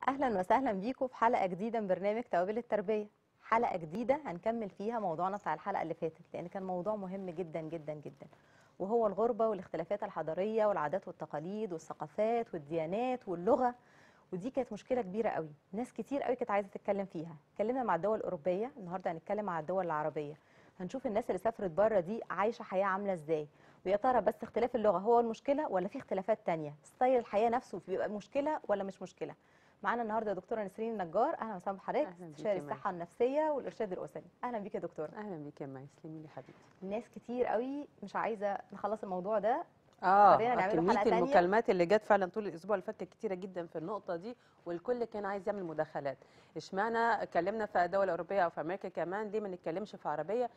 اهلا وسهلا بيكم في حلقه جديده من برنامج توابل التربيه حلقه جديده هنكمل فيها موضوعنا بتاع الحلقه اللي فاتت لان كان موضوع مهم جدا جدا جدا وهو الغربه والاختلافات الحضاريه والعادات والتقاليد والثقافات والديانات واللغه ودي كانت مشكله كبيره قوي ناس كتير قوي كانت عايزه تتكلم فيها اتكلمنا مع الدول الاوروبيه النهارده هنتكلم مع الدول العربيه هنشوف الناس اللي سافرت بره دي عايشه حياه عامله ازاي ويا ترى بس اختلاف اللغه هو المشكله ولا في اختلافات تانية ستايل الحياه نفسه بيبقى مشكله ولا مش مشكله معانا النهارده دكتوره نسرين النجار اهلا وسهلا بحضرتك أهلاً بيكي استشاري يا مي. الصحه النفسيه والارشاد الاسري اهلا بيك يا دكتوره اهلا بيك يا مي سلمي لي حبيبتي ناس كتير قوي مش عايزه نخلص الموضوع ده اه خلينا نعمله كميه حلقة تانية. المكالمات اللي جت فعلا طول الاسبوع اللي فات كانت كتيره جدا في النقطه دي والكل كان عايز يعمل مداخلات اشمعنى اتكلمنا في دول اوروبيه او في امريكا كمان ليه ما نتكلمش في عربيه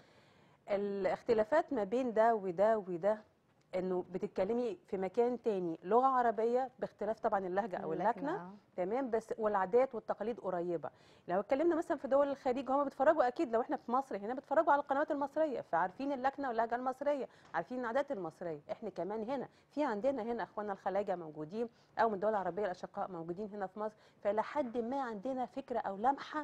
الاختلافات ما بين ده وده وده انه بتتكلمي في مكان تاني لغه عربيه باختلاف طبعا اللهجه او اللكنه آه. تمام بس والعادات والتقاليد قريبه لو اتكلمنا مثلا في دول الخليج هم بيتفرجوا اكيد لو احنا في مصر هنا بيتفرجوا على القنوات المصريه فعارفين اللكنه واللهجه المصريه عارفين العادات المصريه احنا كمان هنا في عندنا هنا اخواننا الخلايجه موجودين او من الدول العربيه الاشقاء موجودين هنا في مصر فالى حد ما عندنا فكره او لمحه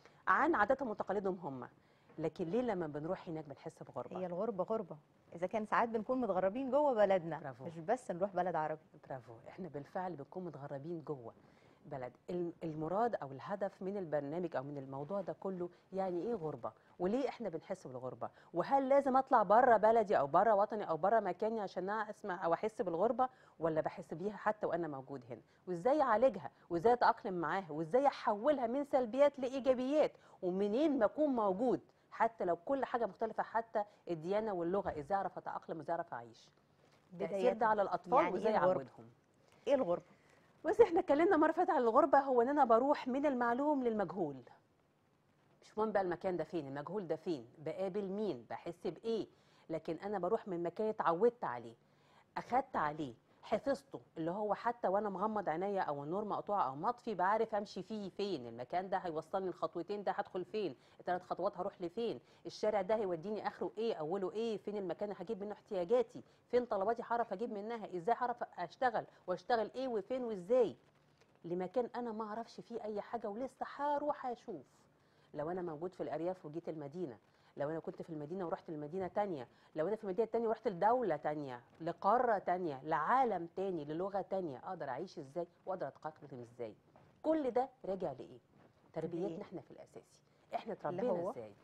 عن عاداتهم وتقاليدهم هم لكن ليه لما بنروح هناك بنحس بغربه هي الغربه غربه اذا كان ساعات بنكون متغربين جوه بلدنا برافو. مش بس نروح بلد عربي برافو احنا بالفعل بنكون متغربين جوه بلد الم- المراد او الهدف من البرنامج او من الموضوع ده كله يعني ايه غربه وليه احنا بنحس بالغربه وهل لازم اطلع بره بلدي او بره وطني او بره مكاني عشان اسمع او احس بالغربه ولا بحس بيها حتى وانا موجود هنا وازاي اعالجها وازاي اتاقلم معاها وازاي احولها من سلبيات لايجابيات ومنين ما اكون موجود حتى لو كل حاجه مختلفه حتى الديانه واللغه ازاي اعرف اتاقلم وازاي اعرف اعيش التاثير ده على الاطفال يعني إيه وازاي الغربة؟ اعودهم ايه الغربه بس احنا اتكلمنا مره فاتت عن الغربه هو ان انا بروح من المعلوم للمجهول مش مهم بقى المكان ده فين المجهول ده فين بقابل مين بحس بايه لكن انا بروح من مكان اتعودت عليه اخدت عليه حفظته اللي هو حتى وانا مغمض عينيا او النور مقطوع او مطفي بعرف امشي فيه فين المكان ده هيوصلني الخطوتين ده هدخل فين الثلاث خطوات هروح لفين الشارع ده هيوديني اخره ايه اوله ايه فين المكان اللي هجيب منه احتياجاتي فين طلباتي هعرف اجيب منها ازاي هعرف اشتغل واشتغل ايه وفين وازاي لمكان انا ما اعرفش فيه اي حاجه ولسه هروح اشوف لو انا موجود في الارياف وجيت المدينه لو انا كنت في المدينه ورحت لمدينه تانية لو انا في المدينه التانية ورحت لدوله تانية لقاره تانية لعالم تاني للغه تانية اقدر اعيش ازاي واقدر اتاقلم ازاي كل ده راجع لايه لإيه؟ تربيتنا احنا في الاساسي احنا اللي اتربينا هو؟ ازاي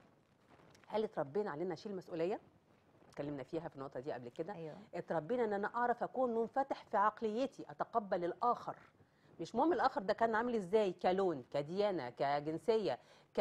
هل اتربينا علينا نشيل مسؤوليه اتكلمنا فيها في النقطه دي قبل كده ايوه اتربينا ان انا اعرف اكون منفتح في عقليتي اتقبل الاخر مش مهم الاخر ده كان عامل ازاي كلون كديانه كجنسيه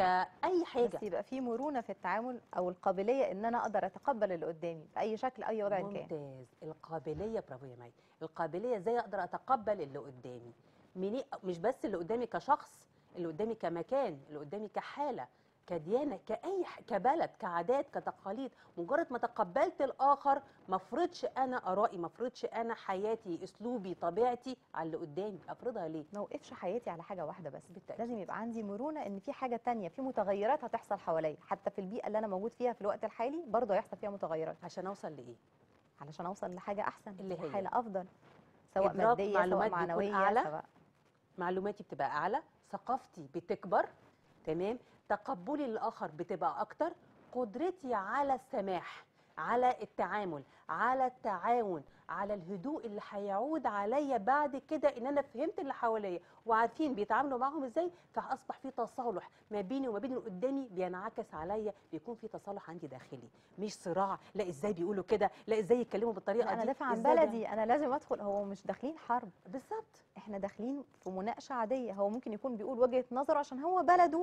كاي حاجه بس يبقى في مرونه في التعامل او القابليه ان انا اقدر اتقبل اللي قدامي باي شكل اي وضع كان ممتاز القابليه برافو يا مي القابليه ازاي اقدر اتقبل اللي قدامي مني مش بس اللي قدامي كشخص اللي قدامي كمكان اللي قدامي كحاله كديانه كاي ح- كبلد كعادات كتقاليد مجرد ما تقبلت الاخر ما افرضش انا ارائي ما افرضش انا حياتي اسلوبي طبيعتي على اللي قدامي افرضها ليه ما اوقفش حياتي على حاجه واحده بس بالتأكيد. لازم يبقى عندي مرونه ان في حاجه تانية في متغيرات هتحصل حواليا حتى في البيئه اللي انا موجود فيها في الوقت الحالي برضه هيحصل فيها متغيرات عشان اوصل لايه علشان اوصل لحاجه احسن اللي هي؟ لحاله افضل سواء إدراك ماديه سواء معلومات بيكون معنويه أعلى. سواء معلوماتي بتبقى اعلى ثقافتي بتكبر تمام تقبلي للاخر بتبقى اكتر قدرتي على السماح على التعامل على التعاون على الهدوء اللي هيعود عليا بعد كده ان انا فهمت اللي حواليا وعارفين بيتعاملوا معاهم ازاي فاصبح في تصالح ما بيني وما بين اللي قدامي بينعكس عليا بيكون في تصالح عندي داخلي مش صراع لا ازاي بيقولوا كده لا ازاي يتكلموا بالطريقه لا انا دي دافع عن إزاي ده؟ بلدي انا لازم ادخل هو مش داخلين حرب بالظبط احنا داخلين في مناقشه عاديه هو ممكن يكون بيقول وجهه نظره عشان هو بلده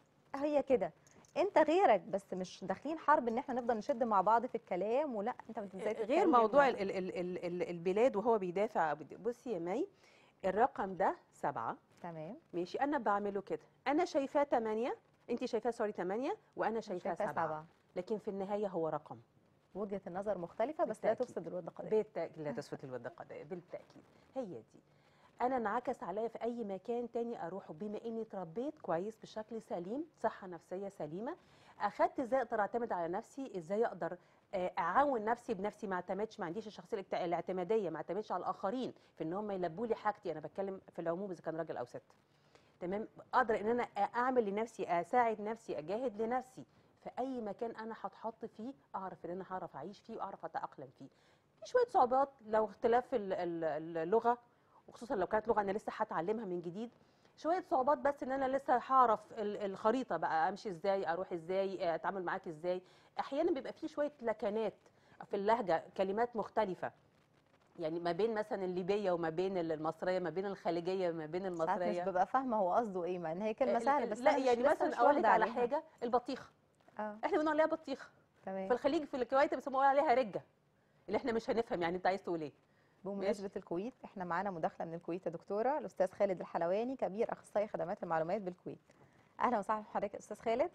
هي كده انت غيرك بس مش داخلين حرب ان احنا نفضل نشد مع بعض في الكلام ولا انت ازاي غير تتكلم موضوع و- ال ال ال ال ال البلاد وهو بيدافع بصي يا مي الرقم ده سبعة تمام ماشي أنا بعمله كده أنا شايفاه تمانية أنت شايفاه سوري تمانية وأنا شايفاه شايفاه سبعة. سبعة. لكن في النهاية هو رقم وجهه النظر مختلفه بس لا بالتأكيد. تفسد الود قضيه بالتأكيد لا تسفت الود قضايا بالتأكيد هي دي أنا انعكس عليا في أي مكان تاني أروحه بما إني اتربيت كويس بشكل سليم صحة نفسية سليمة أخدت إزاي أقدر أعتمد على نفسي إزاي أقدر آه، اعاون نفسي بنفسي ما اعتمدش ما عنديش الشخصيه الاعت- الاعتماديه ما اعتمدش على الاخرين في ان هم يلبوا لي حاجتي انا بتكلم في العموم اذا كان راجل او ست تمام اقدر ان انا اعمل لنفسي اساعد نفسي اجاهد لنفسي في اي مكان انا هتحط فيه اعرف ان انا هعرف اعيش فيه واعرف اتاقلم فيه في شويه صعوبات لو اختلاف ال- ال- اللغه وخصوصا لو كانت لغه انا لسه هتعلمها من جديد شويه صعوبات بس ان انا لسه هعرف ال- الخريطه بقى امشي ازاي اروح ازاي اتعامل معاك ازاي احيانا بيبقى في شويه لكنات في اللهجه كلمات مختلفه يعني ما بين مثلا الليبيه وما بين المصريه ما بين الخليجيه وما بين ساعات مش المصريه ببقى فاهمه هو قصده ايه مع ان هي كلمه ال- سهله ال- بس لا أنا مش يعني لسه مثلا مش اقول لك واخدة على عليها. حاجه البطيخه اه احنا بنقول عليها بطيخه تمام في الخليج في الكويت بيسموها عليها رجه اللي احنا مش هنفهم يعني انت عايز تقول ايه بمناسبة الكويت احنا معانا مداخلة من الكويت يا دكتورة الأستاذ خالد الحلواني كبير أخصائي خدمات المعلومات بالكويت أهلا وسهلا بحضرتك يا أستاذ خالد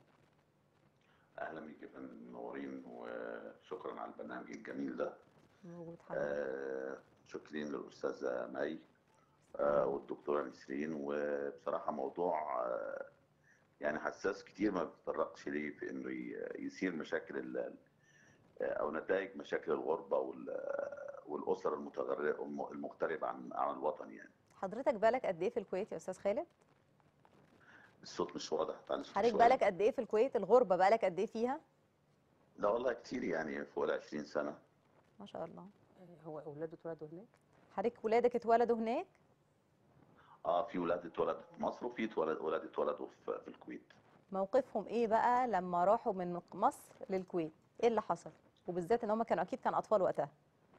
اهلا بيك يا فندم منورين وشكرا على البرنامج الجميل ده موجود حضرتك آه شكرين للاستاذه مي آه والدكتوره نسرين وبصراحه موضوع آه يعني حساس كتير ما بيتطرقش ليه في انه ي- يثير مشاكل ال- او نتائج مشاكل الغربه وال- والاسر المتغربه المغتربه عن عن الوطن يعني حضرتك بالك قد إيه في الكويت يا أستاذ خالد؟ الصوت مش واضح معلش حضرتك شوية. بالك قد إيه في الكويت؟ الغربة بالك قد إيه فيها؟ لا والله كتير يعني فوق ال 20 سنه ما شاء الله هو اولاده اتولدوا هناك حضرتك ولادك اتولدوا هناك؟ اه في ولاد اتولدوا في مصر وفي اتولد- ولاد اتولدوا في في الكويت موقفهم إيه بقى لما راحوا من مصر للكويت؟ إيه اللي حصل؟ وبالذات إن هم كانوا أكيد كان أطفال وقتها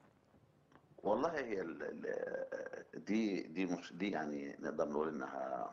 والله هي ال ال دي دي مش دي يعني نقدر نقول انها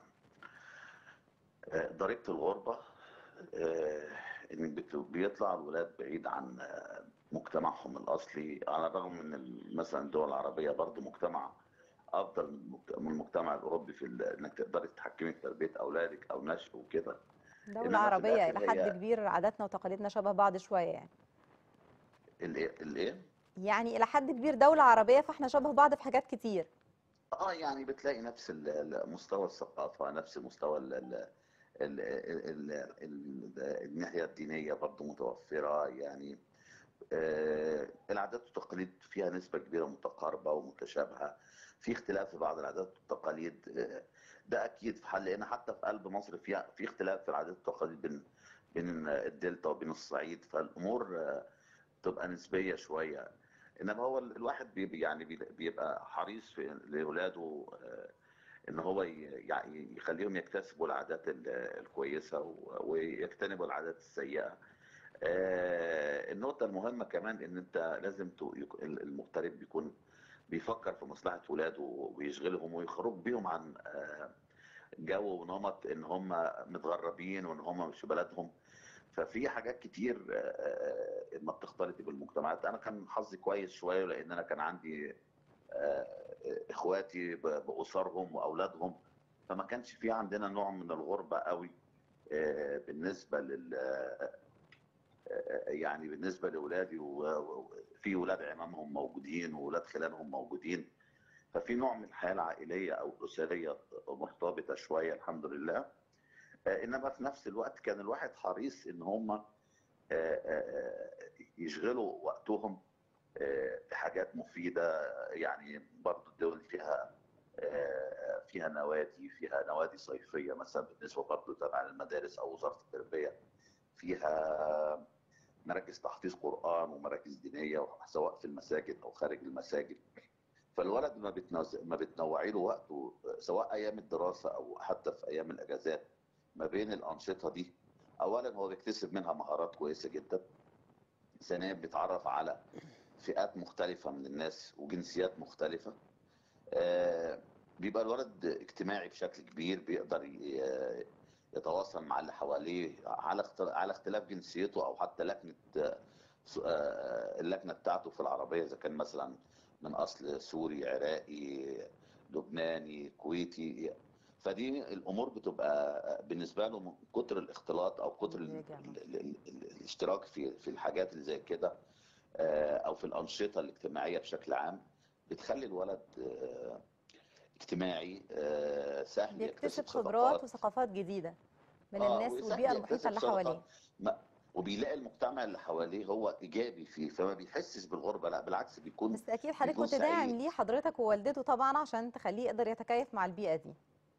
آه، ضريبة الغربة آه، ان بت- بيطلع الولاد بعيد عن آه، مجتمعهم الاصلي على الرغم من ال- مثلا الدول العربية برضو مجتمع افضل من المجت- من المجتمع الاوروبي في ال- انك تقدري تتحكمي في تربية اولادك او نشء وكده دولة إنما في عربية الآخر إلى حد هي- كبير عاداتنا وتقاليدنا شبه بعض شوية يعني الايه الايه يعني إلى حد كبير دولة عربية فإحنا شبه بعض في حاجات كتير اه يعني بتلاقي نفس ال- ال- مستوى الثقافة نفس مستوى ال ال ال ال ال الناحية الدينية برضو متوفرة يعني آه، العادات والتقاليد فيها نسبة كبيرة متقاربة ومتشابهة في اختلاف في بعض العادات والتقاليد آه، ده أكيد في حل لأن حتى في قلب مصر فيها في اختلاف في العادات والتقاليد بين بين الدلتا وبين الصعيد فالأمور آه، تبقى نسبية شوية انما هو ال- الواحد بيبقى يعني بي- بيبقى حريص في لاولاده آه، ان هو ي- يعني يخليهم يكتسبوا العادات ال- الكويسه و- ويجتنبوا العادات السيئه. آه، النقطه المهمه كمان ان انت لازم تو- يك- المغترب بيكون بيفكر في مصلحه ولاده ويشغلهم ويخرج بيهم عن آه، جو ونمط ان هم متغربين وان هم مش في بلدهم ففي حاجات كتير آه، آه، لما بتختلطي بالمجتمعات انا كان حظي كويس شويه لان انا كان عندي آه، اخواتي ب- باسرهم واولادهم فما كانش في عندنا نوع من الغربه قوي آه، بالنسبه لل آه، آه، يعني بالنسبه لاولادي وفي ولاد عمامهم موجودين وولاد خلانهم موجودين ففي نوع من الحياه العائليه او الاسريه مرتبطه شويه الحمد لله آه، انما في نفس الوقت كان الواحد حريص ان هم يشغلوا وقتهم آه، بحاجات مفيده يعني برضو الدول فيها آه، فيها نوادي فيها نوادي صيفيه مثلا بالنسبه برضو تبع المدارس او وزاره التربيه فيها مراكز تحفيظ قران ومراكز دينيه سواء في المساجد او خارج المساجد فالولد ما بتنوز... ما بتنوعي له وقته سواء ايام الدراسه او حتى في ايام الاجازات ما بين الانشطه دي اولا هو بيكتسب منها مهارات كويسه جدا ثانيا بيتعرف على فئات مختلفه من الناس وجنسيات مختلفه آه، بيبقى الولد اجتماعي بشكل كبير بيقدر ي- يتواصل مع اللي حواليه على اخت- على اختلاف جنسيته او حتى لكنه آه، س- آه، اللكنه بتاعته في العربيه اذا كان مثلا من اصل سوري عراقي لبناني كويتي فدي الامور بتبقى بالنسبه له من كتر الاختلاط او كتر ال- بيرجع ال- ال- ال- الاشتراك في في الحاجات اللي زي كده آه، او في الانشطه الاجتماعيه بشكل عام بتخلي الولد آه، اجتماعي آه، سهل بيكتسب يكتسب خبرات صداقات وثقافات جديدة من آه، الناس وسهل والبيئة يكتسب المحيطة اللي صداقات. حواليه ما- وبيلاقي المجتمع اللي حواليه هو ايجابي فيه فما بيحسش بالغربه لا بالعكس بيكون بس أكيد حضرتك بيكون كنت داعم سعيد. ليه حضرتك ووالدته طبعا عشان تخليه يقدر يتكيف مع البيئة دي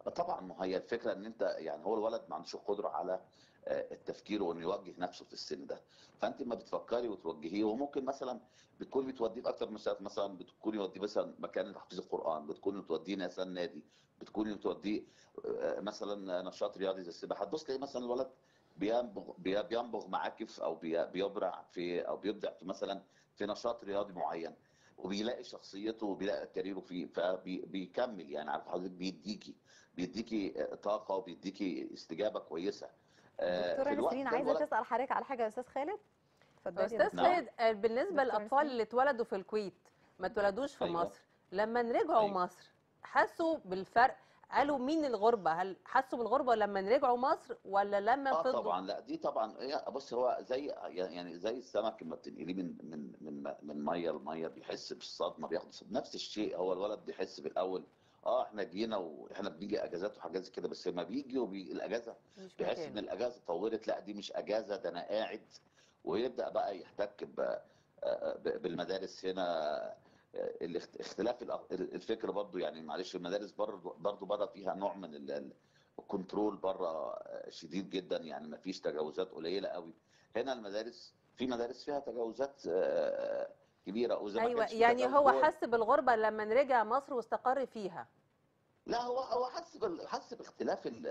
طبعا ما هي الفكره ان انت يعني هو الولد ما عندوش القدره على آه، التفكير وانه يوجه نفسه في السن ده فانت ما بتفكري وتوجهيه وممكن مثلا بتكوني بتوديه في اكتر من سنه مثلا بتكوني توديه مثلا مكان تحفيظ القران بتكوني توديه مثلا نادي بتكوني توديه آه، مثلا نشاط رياضي زي السباحه تبص تلاقي مثلا الولد بينبغ بي- بينبغ معاكي في او بي- بيبرع في او بيبدع في مثلا في نشاط رياضي معين وبيلاقي شخصيته وبيلاقي كاريره فيه فبيكمل يعني عارف حضرتك بيديكي بيديكي طاقه وبيديكي استجابه كويسه آه، في دكتوره الوقت نسرين ده عايزه الولد- تسال حضرتك على حاجه يا استاذ خالد اتفضلي يا استاذ دكتورة. نعم. خالد آه، بالنسبه دكتورة للاطفال نسرين. اللي اتولدوا في الكويت ما اتولدوش في أيوة. مصر لما رجعوا أيوة. مصر حسوا بالفرق قالوا مين الغربه هل حسوا بالغربه لما رجعوا مصر ولا لما اه فضلوا طبعا لا دي طبعا هي بص هو زي يعني زي السمك لما بتنقليه من من من من ميه لميه بيحس بالصدمه بياخد صدمة. نفس الشيء هو الولد بيحس بالاول اه احنا جينا واحنا بنيجي اجازات وحاجات زي كده بس لما بيجي وبي... الاجازه مش بيحس ان مكانه الاجازه طولت لا دي مش اجازه ده انا قاعد ويبدا بقى يحتك ب... ب- بالمدارس هنا الاخت- اختلاف الأ- الفكر برضو يعني معلش المدارس برضو برضو بره فيها نوع من ال- ال- الكنترول بره شديد جدا يعني ما فيش تجاوزات قليله قوي هنا المدارس في مدارس فيها تجاوزات آه، كبيره وزي ما ايوه كانش في يعني تجاوز هو جوه حس بالغربه لما رجع مصر واستقر فيها لا هو هو حس بال- حس باختلاف ال-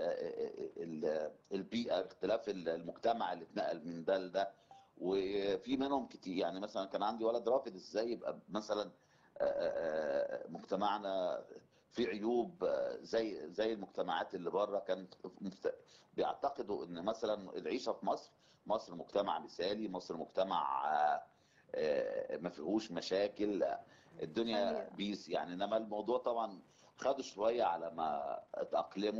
ال- البيئه اختلاف المجتمع اللي اتنقل من ده لده وفي منهم كتير يعني مثلا كان عندي ولد رافض ازاي يبقى مثلا آه، آه، مجتمعنا في عيوب آه، زي زي المجتمعات اللي بره كان مست- بيعتقدوا ان مثلا العيشه في مصر مصر مجتمع مثالي مصر مجتمع آه، آه، ما فيهوش مشاكل الدنيا صحيح. بيس يعني انما الموضوع طبعا خدوا شويه على ما اتاقلموا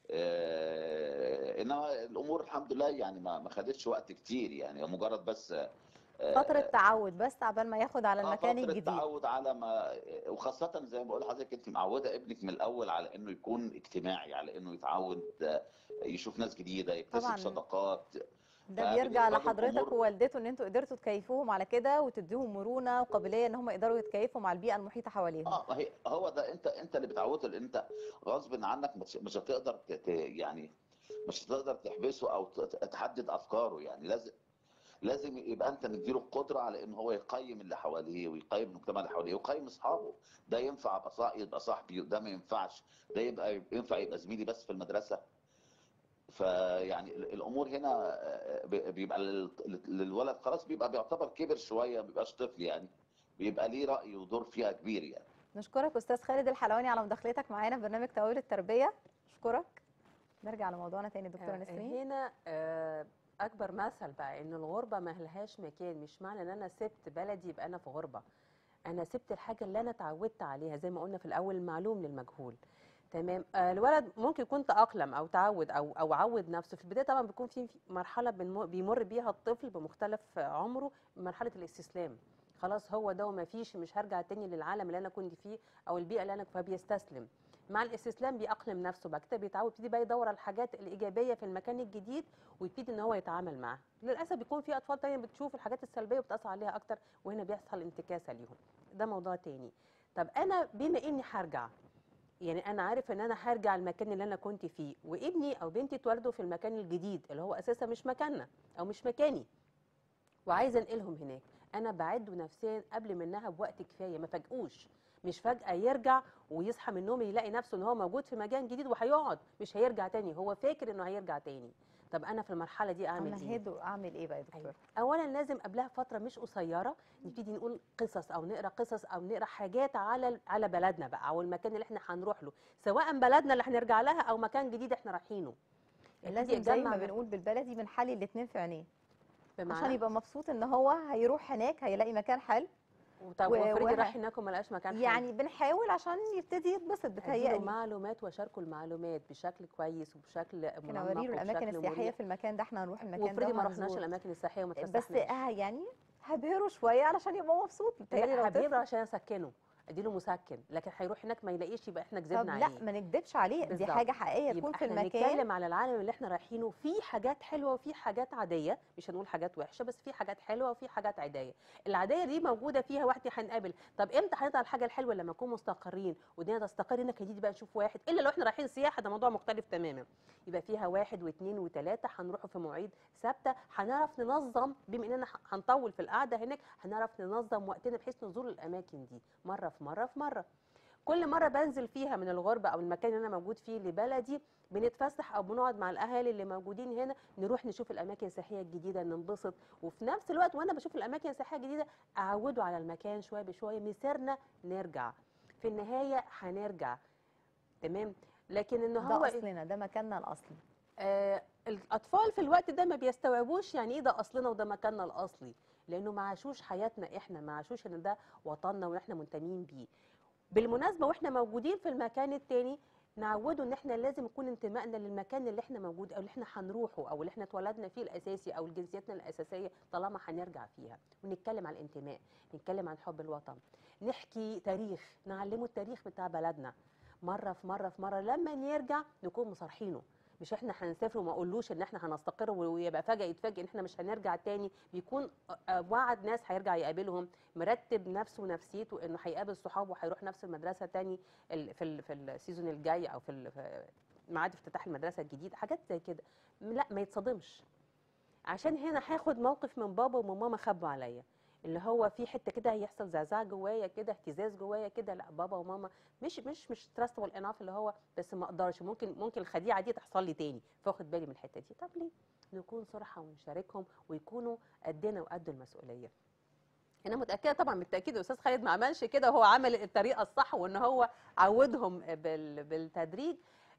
آه، انما الامور الحمد لله يعني ما ما خدتش وقت كتير يعني مجرد بس آه، فتره تعود بس عبال ما ياخد على آه، المكان فترة الجديد تعود على ما وخاصة زي ما بقول لحضرتك انت معودة ابنك من الأول على إنه يكون اجتماعي على إنه يتعود آه، يشوف ناس جديدة يكتسب طبعاً. صداقات ده فبالنسبة بيرجع لهم لحضرتك أمور- ووالدته ان انتوا قدرتوا تكيفوهم على كده وتديهم مرونه وقابليه ان هم يقدروا يتكيفوا مع البيئه المحيطه حواليهم اه ما هي هو ده انت انت اللي بتعوده لان انت غصب عنك مش مش هتقدر ت- ت- يعني مش هتقدر تحبسه او ت- ت- تحدد افكاره يعني لازم لازم يبقى انت مديله القدره على ان هو يقيم اللي حواليه ويقيم المجتمع اللي حواليه ويقيم اصحابه ده ينفع ابقى صاح- يبقى صاحبي وده ما ينفعش ده يبقى ينفع يبقى زميلي بس في المدرسه فيعني ال- الامور هنا آه، ب- بيبقى لل- للولد خلاص بيبقى بيعتبر كبر شويه ما بيبقاش طفل يعني بيبقى ليه راي ودور فيها كبير يعني نشكرك استاذ خالد الحلواني على مداخلتك معانا في برنامج توابل التربيه نشكرك نرجع لموضوعنا تاني دكتوره آه، نسرين هنا آه، اكبر مثل بقى ان الغربه ما لهاش مكان مش معنى ان انا سبت بلدي يبقى انا في غربه انا سبت الحاجه اللي انا اتعودت عليها زي ما قلنا في الاول المعلوم للمجهول تمام آه، الولد ممكن يكون تاقلم او تعود او او عود نفسه في البدايه طبعا بيكون في في مرحله بنمر- بيمر بيها الطفل بمختلف عمره مرحله الاستسلام خلاص هو ده وما فيش مش هرجع تاني للعالم اللي انا كنت فيه او البيئه اللي انا فبيستسلم مع الاستسلام بيأقلم نفسه بعد كده بيتعود يبتدي بقى يدور على الحاجات الايجابيه في المكان الجديد ويبتدي ان هو يتعامل معاها للاسف بيكون في اطفال تانية بتشوف الحاجات السلبيه وبتاثر عليها اكتر وهنا بيحصل انتكاسه ليهم ده موضوع تاني طب انا بما اني هرجع يعني انا عارف ان انا هرجع المكان اللي انا كنت فيه وابني او بنتي اتولدوا في المكان الجديد اللي هو اساسا مش مكاننا او مش مكاني وعايزه انقلهم هناك انا بعده نفسيا قبل منها بوقت كفايه ما فاجئوش مش فجاه يرجع ويصحى من النوم يلاقي نفسه ان هو موجود في مكان جديد وهيقعد مش هيرجع تاني هو فاكر انه هيرجع تاني طب انا في المرحله دي اعمل ايه امهد واعمل ايه بقى يا دكتور أيوة. اولا لازم قبلها فتره مش قصيره نبتدي نقول قصص او نقرا قصص او نقرا حاجات على على بلدنا بقى او المكان اللي احنا هنروح له سواء بلدنا اللي هنرجع لها او مكان جديد احنا رايحينه لازم ابتدي زي أجمع ما بقى. بنقول بالبلدي بنحلي الاتنين في عينيه عشان بمعنى يبقى مبسوط ان هو هيروح هناك هيلاقي مكان حلو طب و- وافرضي وه- راح هناك وما لقاش مكان حلو. يعني بنحاول عشان يبتدي يتبسط اديله بتهيألي معلومات واشاركه المعلومات بشكل كويس وبشكل ممكن منمق اوري له الاماكن وبشكل السياحيه مريح. في المكان ده احنا هنروح المكان ده وافرضي ما رحناش وهنزور. الاماكن السياحيه وما بس اتفسحناش آه يعني هبهره شويه علشان يبقى مبسوط بتهيألي لا لو طفل هبهره عشان اسكنه اديله مسكن لكن هيروح هناك ما يلاقيش يبقى احنا طب كذبنا لا عليه ما نكدبش عليه دي بالظبط. حاجه حقيقيه تكون يبقى في احنا المكان نتكلم على العالم اللي احنا رايحينه في حاجات حلوه وفي حاجات عاديه مش هنقول حاجات وحشه بس في حاجات حلوه وفي حاجات عاديه العاديه دي موجوده فيها واحد هنقابل طب امتى هنطلع الحاجه الحلوه لما نكون مستقرين والدنيا تستقر هناك هنيجي بقى نشوف واحد الا لو احنا رايحين سياحه ده موضوع مختلف تماما يبقى فيها واحد واثنين وثلاثه هنروحوا في مواعيد ثابته هنعرف ننظم بما اننا ح- هنطول في القعده هناك هنعرف ننظم وقتنا بحيث نزور الاماكن دي مره في مره في مره كل مره بنزل فيها من الغربه او المكان اللي انا موجود فيه لبلدي بنتفسح او بنقعد مع الاهالي اللي موجودين هنا نروح نشوف الاماكن السياحيه الجديده ننبسط وفي نفس الوقت وانا بشوف الاماكن السياحيه الجديده اعوده على المكان شويه بشويه مسيرنا نرجع في النهايه هنرجع تمام لكن ان هو ده اصلنا ده مكاننا الاصلي آه الاطفال في الوقت ده ما بيستوعبوش يعني ايه ده اصلنا وده مكاننا الاصلي لانه ما عاشوش حياتنا احنا ما عاشوش ان ده وطننا واحنا منتمين بيه بالمناسبه واحنا موجودين في المكان التاني نعوده ان احنا لازم يكون انتمائنا للمكان اللي احنا موجود او اللي احنا هنروحه او اللي احنا اتولدنا فيه الاساسي او جنسيتنا الاساسيه طالما هنرجع فيها ونتكلم عن الانتماء نتكلم عن حب الوطن نحكي تاريخ نعلمه التاريخ بتاع بلدنا مره في مره في مره لما نرجع نكون مصارحينه مش احنا هنسافر وما اقولوش ان احنا هنستقر ويبقى فجاه يتفاجئ ان احنا مش هنرجع تاني بيكون آه، وعد ناس هيرجع يقابلهم مرتب نفسه ونفسيته انه هيقابل صحابه وهيروح نفس المدرسه تاني ال- في ال- في السيزون الجاي او في ال- في ميعاد افتتاح المدرسه الجديد حاجات زي كده لا ما يتصدمش عشان هنا هاخد موقف من بابا وماما خبوا عليا اللي هو في حته كده هيحصل زعزعه جوايا كده اهتزاز جوايا كده لا بابا وماما مش مش مش تراستبل اناف اللي هو بس ما اقدرش ممكن ممكن الخديعه دي تحصل لي تاني فاخد بالي من الحته دي طب ليه نكون صراحه ونشاركهم ويكونوا قدنا وقد المسؤوليه انا متاكده طبعا بالتاكيد الاستاذ خالد ما عملش كده وهو عمل الطريقه الصح وان هو عودهم بال- بالتدريج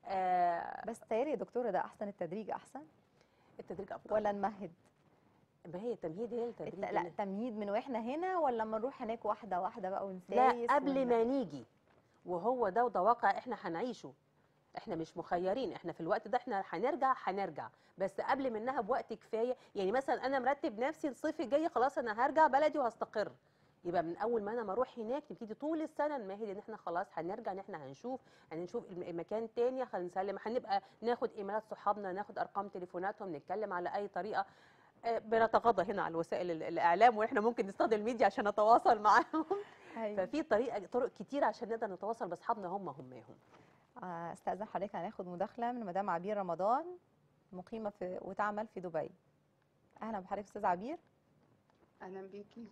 آه بس تهيألي يا دكتوره ده احسن التدريج احسن التدريج افضل ولا نمهد ما هي التمهيد هي التدريج الت- لا تمهيد من واحنا هنا ولا لما نروح هناك واحده واحده بقى ونسايس لا قبل ون- ما نيجي وهو ده وده واقع احنا هنعيشه احنا مش مخيرين احنا في الوقت ده احنا هنرجع هنرجع بس قبل منها بوقت كفايه يعني مثلا انا مرتب نفسي الصيف الجاي خلاص انا هرجع بلدي وهستقر يبقى من اول ما انا ما اروح هناك نبتدي طول السنه نمهد ان احنا خلاص هنرجع ان احنا هنشوف هنشوف الم- مكان تاني هنسلم هنبقى ناخد ايميلات صحابنا ناخد ارقام تليفوناتهم نتكلم على اي طريقه آه، بنتغاضى هنا على وسائل ال- الاعلام واحنا ممكن نستخدم الميديا عشان نتواصل معاهم أيوة. ففي طريقه طرق كتير عشان نقدر نتواصل باصحابنا هم هماهم آه، استاذن حضرتك هناخد مداخله من مدام عبير رمضان مقيمه في وتعمل في دبي اهلا بحضرتك استاذ عبير اهلا بيكي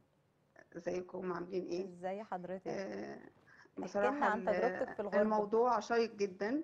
ازيكم عاملين ايه ازي حضرتك آه لنا بصراحه عن ال- تجربتك في الغربة. الموضوع شيق جدا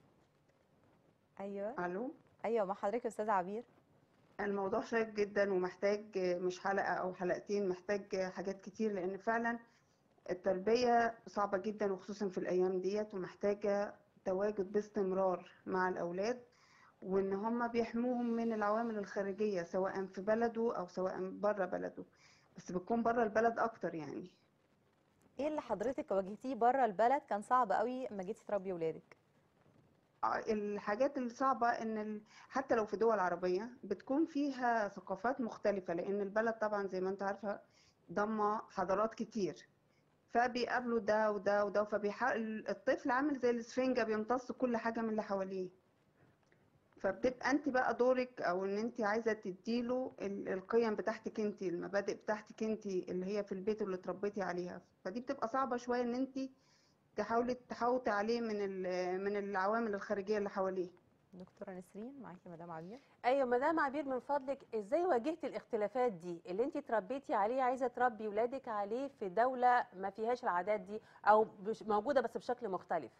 ايوه الو ايوه مع حضرتك يا استاذ عبير الموضوع شيق جدا ومحتاج مش حلقه او حلقتين محتاج حاجات كتير لان فعلا التربيه صعبه جدا وخصوصا في الايام ديت ومحتاجه تواجد باستمرار مع الاولاد وان هم بيحموهم من العوامل الخارجيه سواء في بلده او سواء بره بلده بس بتكون بره البلد اكتر يعني ايه اللي حضرتك واجهتيه بره البلد كان صعب قوي اما جيتي تربي ولادك الحاجات الصعبة إن ال- حتى لو في دول عربية بتكون فيها ثقافات مختلفة لأن البلد طبعا زي ما أنت عارفة ضم حضارات كتير فبيقابلوا ده وده وده فبيحاول الطفل عامل زي الإسفنجة بيمتص كل حاجة من اللي حواليه فبتبقى انت بقى دورك او ان انت عايزه تديله ال- القيم بتاعتك انت المبادئ بتاعتك انت اللي هي في البيت اللي اتربيتي عليها فدي بتبقى صعبه شويه ان انت تحاولي تحوطي عليه من ال- من العوامل الخارجيه اللي حواليه دكتوره نسرين معاكي مدام عبير ايوه مدام عبير من فضلك ازاي واجهتي الاختلافات دي اللي انت تربيتي عليه عايزه تربي ولادك عليه في دوله ما فيهاش العادات دي او مش موجوده بس بشكل مختلف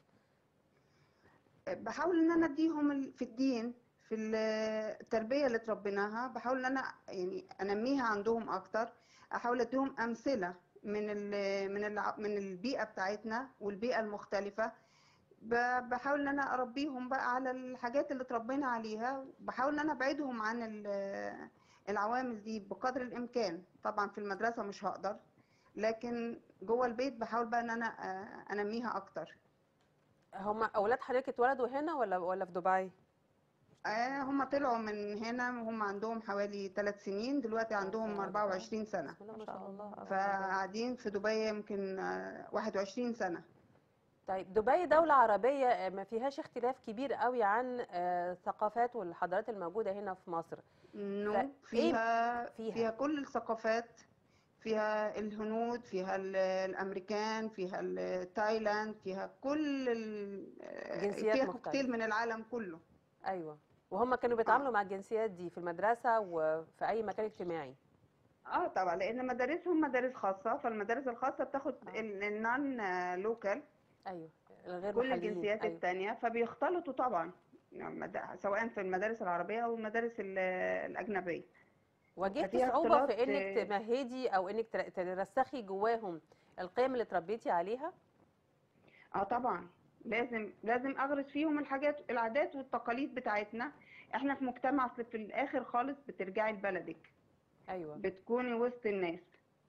بحاول ان انا اديهم ال- في الدين في ال- التربيه اللي اتربيناها بحاول ان انا يعني انميها عندهم اكتر احاول اديهم امثله من ال من ال من البيئه بتاعتنا والبيئه المختلفه ب- بحاول ان انا اربيهم بقى على الحاجات اللي اتربينا عليها بحاول ان انا ابعدهم عن ال- العوامل دي بقدر الامكان طبعا في المدرسه مش هقدر لكن جوه البيت بحاول بقى ان انا آه، انميها اكتر هم اولاد حضرتك اتولدوا هنا ولا ولا في دبي آه هم طلعوا من هنا هم عندهم حوالي ثلاث سنين دلوقتي عندهم الله. 24 سنة بسم الله ما شاء الله فقاعدين في دبي يمكن آه 21 سنة طيب دبي دولة عربية آه، ما فيهاش اختلاف كبير قوي عن آه، الثقافات والحضارات الموجودة هنا في مصر نو فإيه فيها فيها؟ فيها كل الثقافات فيها الهنود فيها ال- الامريكان فيها ال- تايلاند فيها كل ال- جنسيات فيها مختلفة. كوكتيل من العالم كله ايوه وهم كانوا بيتعاملوا مع الجنسيات دي في المدرسة وفي اي مكان اجتماعي اه طبعا لان مدارسهم مدارس خاصه فالمدارس الخاصه بتاخد آه. النون لوكال ايوه الغير كل محليين الجنسيات أيوة. التانية فبيختلطوا طبعا يعني مد- سواء في المدارس العربيه او المدارس ال- الاجنبيه واجهتي ففيها صعوبة اختلاط في انك آه، تمهدي او انك تر- ترسخي جواهم القيم اللي اتربيتي عليها اه طبعا لازم لازم اغرس فيهم الحاجات العادات والتقاليد بتاعتنا احنا في مجتمع أصل في الاخر خالص بترجعي لبلدك ايوه بتكوني وسط الناس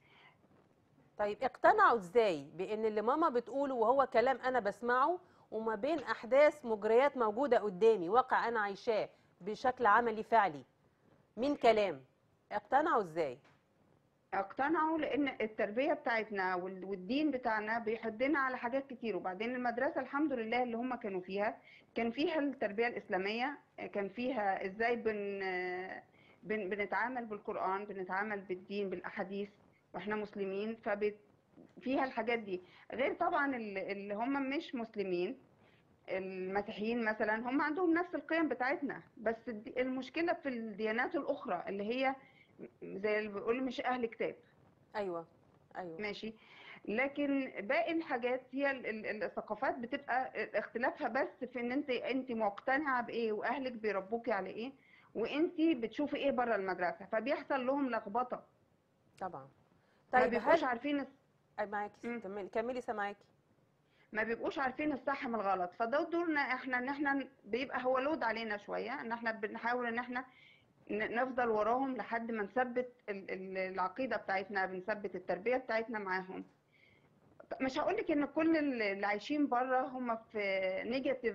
طيب اقتنعوا ازاي بان اللي ماما بتقوله وهو كلام انا بسمعه وما بين احداث مجريات موجوده قدامي واقع انا عايشاه بشكل عملي فعلي من كلام اقتنعوا ازاي اقتنعوا لان التربيه بتاعتنا وال- والدين بتاعنا بيحدنا على حاجات كتير وبعدين المدرسه الحمد لله اللي هم كانوا فيها كان فيها التربيه الاسلاميه كان فيها ازاي بن بن بنتعامل بالقران بنتعامل بالدين بالاحاديث واحنا مسلمين فبت فيها الحاجات دي غير طبعا ال- اللي هم مش مسلمين المسيحيين مثلا هم عندهم نفس القيم بتاعتنا بس الد- المشكله في الديانات الاخرى اللي هي زي اللي بيقول مش اهل كتاب ايوه ايوه ماشي لكن باقي الحاجات هي ال- ال- الثقافات بتبقى اختلافها بس في ان انت انت مقتنعه بايه واهلك بيربوكي على ايه وانت بتشوفي ايه بره المدرسه فبيحصل لهم لخبطه طبعا ما طيب بيبقوش هل عارفين أي معاكي مم. كملي كملي سامعاكي ما بيبقوش عارفين الصح من الغلط فده دورنا احنا ان احنا بيبقى هو لود علينا شويه ان احنا بنحاول ان احنا ن- نفضل وراهم لحد ما نثبت ال- ال- العقيده بتاعتنا بنثبت التربيه بتاعتنا معاهم مش هقول لك ان كل اللي عايشين بره هم في نيجاتيف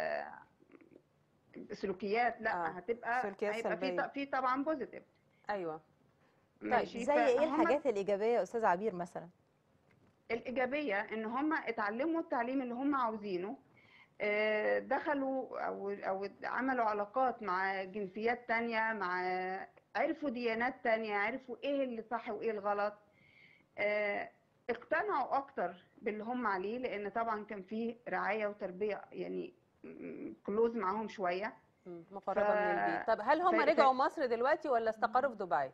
سلوكيات لا آه، هتبقى سلوكيات هيبقى في سلبية. ط- في طبعا بوزيتيف ايوه ماشي زي ايه فهم الحاجات الايجابيه يا استاذ عبير مثلا الإيجابية إن هم اتعلموا التعليم اللي هم عاوزينه آه، دخلوا أو أو عملوا علاقات مع جنسيات تانية مع عرفوا ديانات تانية عرفوا إيه اللي صح وإيه الغلط آه، اقتنعوا أكتر باللي هم عليه لأن طبعا كان فيه رعاية وتربية يعني كلوز معاهم شوية مم، مقربه ف- من البيت طب هل هم ف- ف- رجعوا مصر دلوقتي ولا استقروا في دبي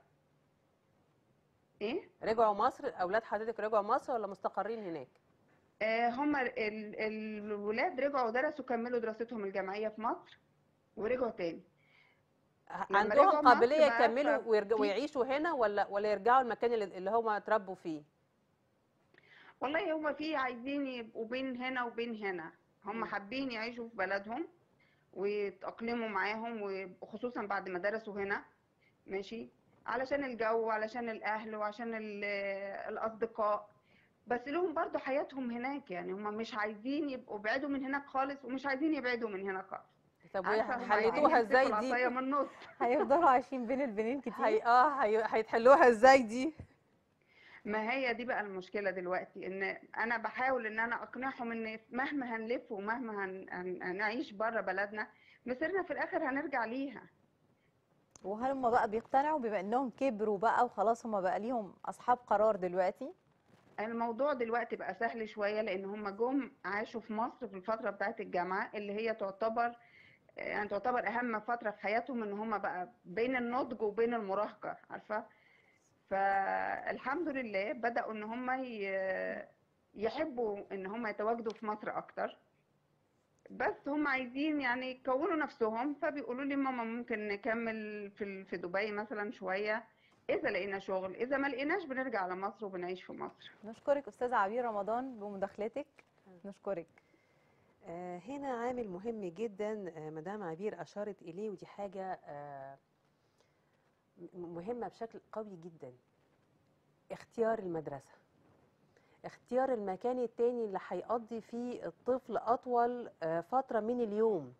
إيه رجعوا مصر اولاد حضرتك رجعوا مصر ولا مستقرين هناك آه، هم ال- ال- الولاد رجعوا درسوا كملوا دراستهم الجامعية في مصر ورجعوا تاني لما عندهم رجعوا مصر قابليه بقى يكملوا ف- ويرج- في- ويعيشوا هنا ولا ولا يرجعوا المكان اللي اللي هم اتربوا فيه والله هما في عايزين يبقوا بين هنا وبين هنا هم مم. حابين يعيشوا في بلدهم ويتأقلموا معاهم وخصوصا بعد ما درسوا هنا ماشي علشان الجو وعلشان الأهل وعشان ال- الأصدقاء بس لهم برضو حياتهم هناك يعني هم مش عايزين يبقوا بعيدوا من هناك خالص ومش عايزين يبعدوا من هنا خالص طب عارفة هم حليتوها عايزين ازاي يمسكوا العصاية دي من النص هيفضلوا عايشين بين البنين كتير هي اه هي- هيتحلوها ازاي دي ما هي دي بقى المشكلة دلوقتي ان انا بحاول ان انا اقنعهم ان مهما هنلف ومهما هن... هن... هنعيش بره بلدنا مصيرنا في الاخر هنرجع ليها وهل هم بقى بيقتنعوا بما انهم كبروا بقى وخلاص هم بقى ليهم اصحاب قرار دلوقتي الموضوع دلوقتي بقى سهل شوية لان هم جم عاشوا في مصر في الفترة بتاعت الجامعة اللي هي تعتبر يعني تعتبر اهم فترة في حياتهم ان هم بقى بين النضج وبين المراهقة عارفة فالحمد لله بدأوا ان هم ي- يحبوا ان هم يتواجدوا في مصر اكتر بس هم عايزين يعني يكونوا نفسهم فبيقولوا لي ماما ممكن نكمل في ال- في دبي مثلا شوية اذا لقينا شغل اذا ما لقيناش بنرجع على مصر وبنعيش في مصر نشكرك استاذه عبير رمضان بمداخلتك نشكرك آه، هنا عامل مهم جدا آه، مدام عبير أشارت إليه ودي حاجة آه، م- مهمة بشكل قوي جدا اختيار المدرسة اختيار المكان التاني اللي هيقضي فيه الطفل أطول آه، فترة من اليوم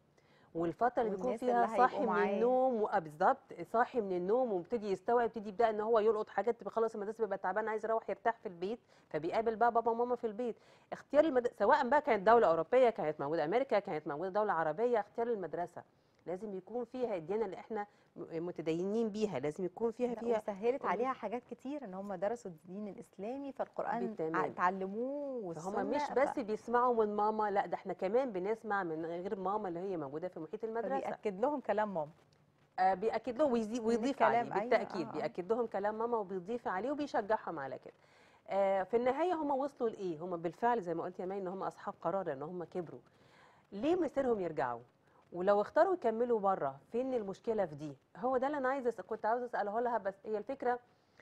والفتره اللي بيكون والناس فيها اللي صاحي هيبقوا من معاه. النوم و- آه بالظبط صاحي من النوم ومبتدي يستوعب يبتدي يبدا ان هو يلقط حاجات بيخلص المدرسه بيبقى تعبان عايز يروح يرتاح في البيت فبيقابل بقى بابا وماما في البيت اختيار المد... سواء بقى كانت دوله اوروبيه كانت موجوده امريكا كانت موجوده دوله عربيه اختيار المدرسه لازم يكون فيها الديانه اللي احنا م- متدينين بيها لازم يكون فيها لا، فيها وسهلت مم. عليها حاجات كتير ان هم درسوا الدين الاسلامي فالقران بالتمام. ع- اتعلموه والسنه فهم مش ف- بس بيسمعوا من ماما لا ده احنا كمان بنسمع من غير ماما اللي هي موجوده في محيط المدرسه فبيأكد لهم كلام ماما آه، بيأكد لهم ويزي- ويضيف عليه الكلام، أيوة، بالتأكيد آه، آه. بيأكد لهم كلام ماما وبيضيف عليه وبيشجعهم على كده آه، في النهاية هم وصلوا لإيه؟ هم بالفعل زي ما قلت يا مي إن هم أصحاب قرار إن هم كبروا ليه مصيرهم يرجعوا؟ ولو اختاروا يكملوا بره فين المشكلة في دي؟ هو ده اللي أنا عايزة أس- كنت عاوزة أسأله لها بس هي الفكرة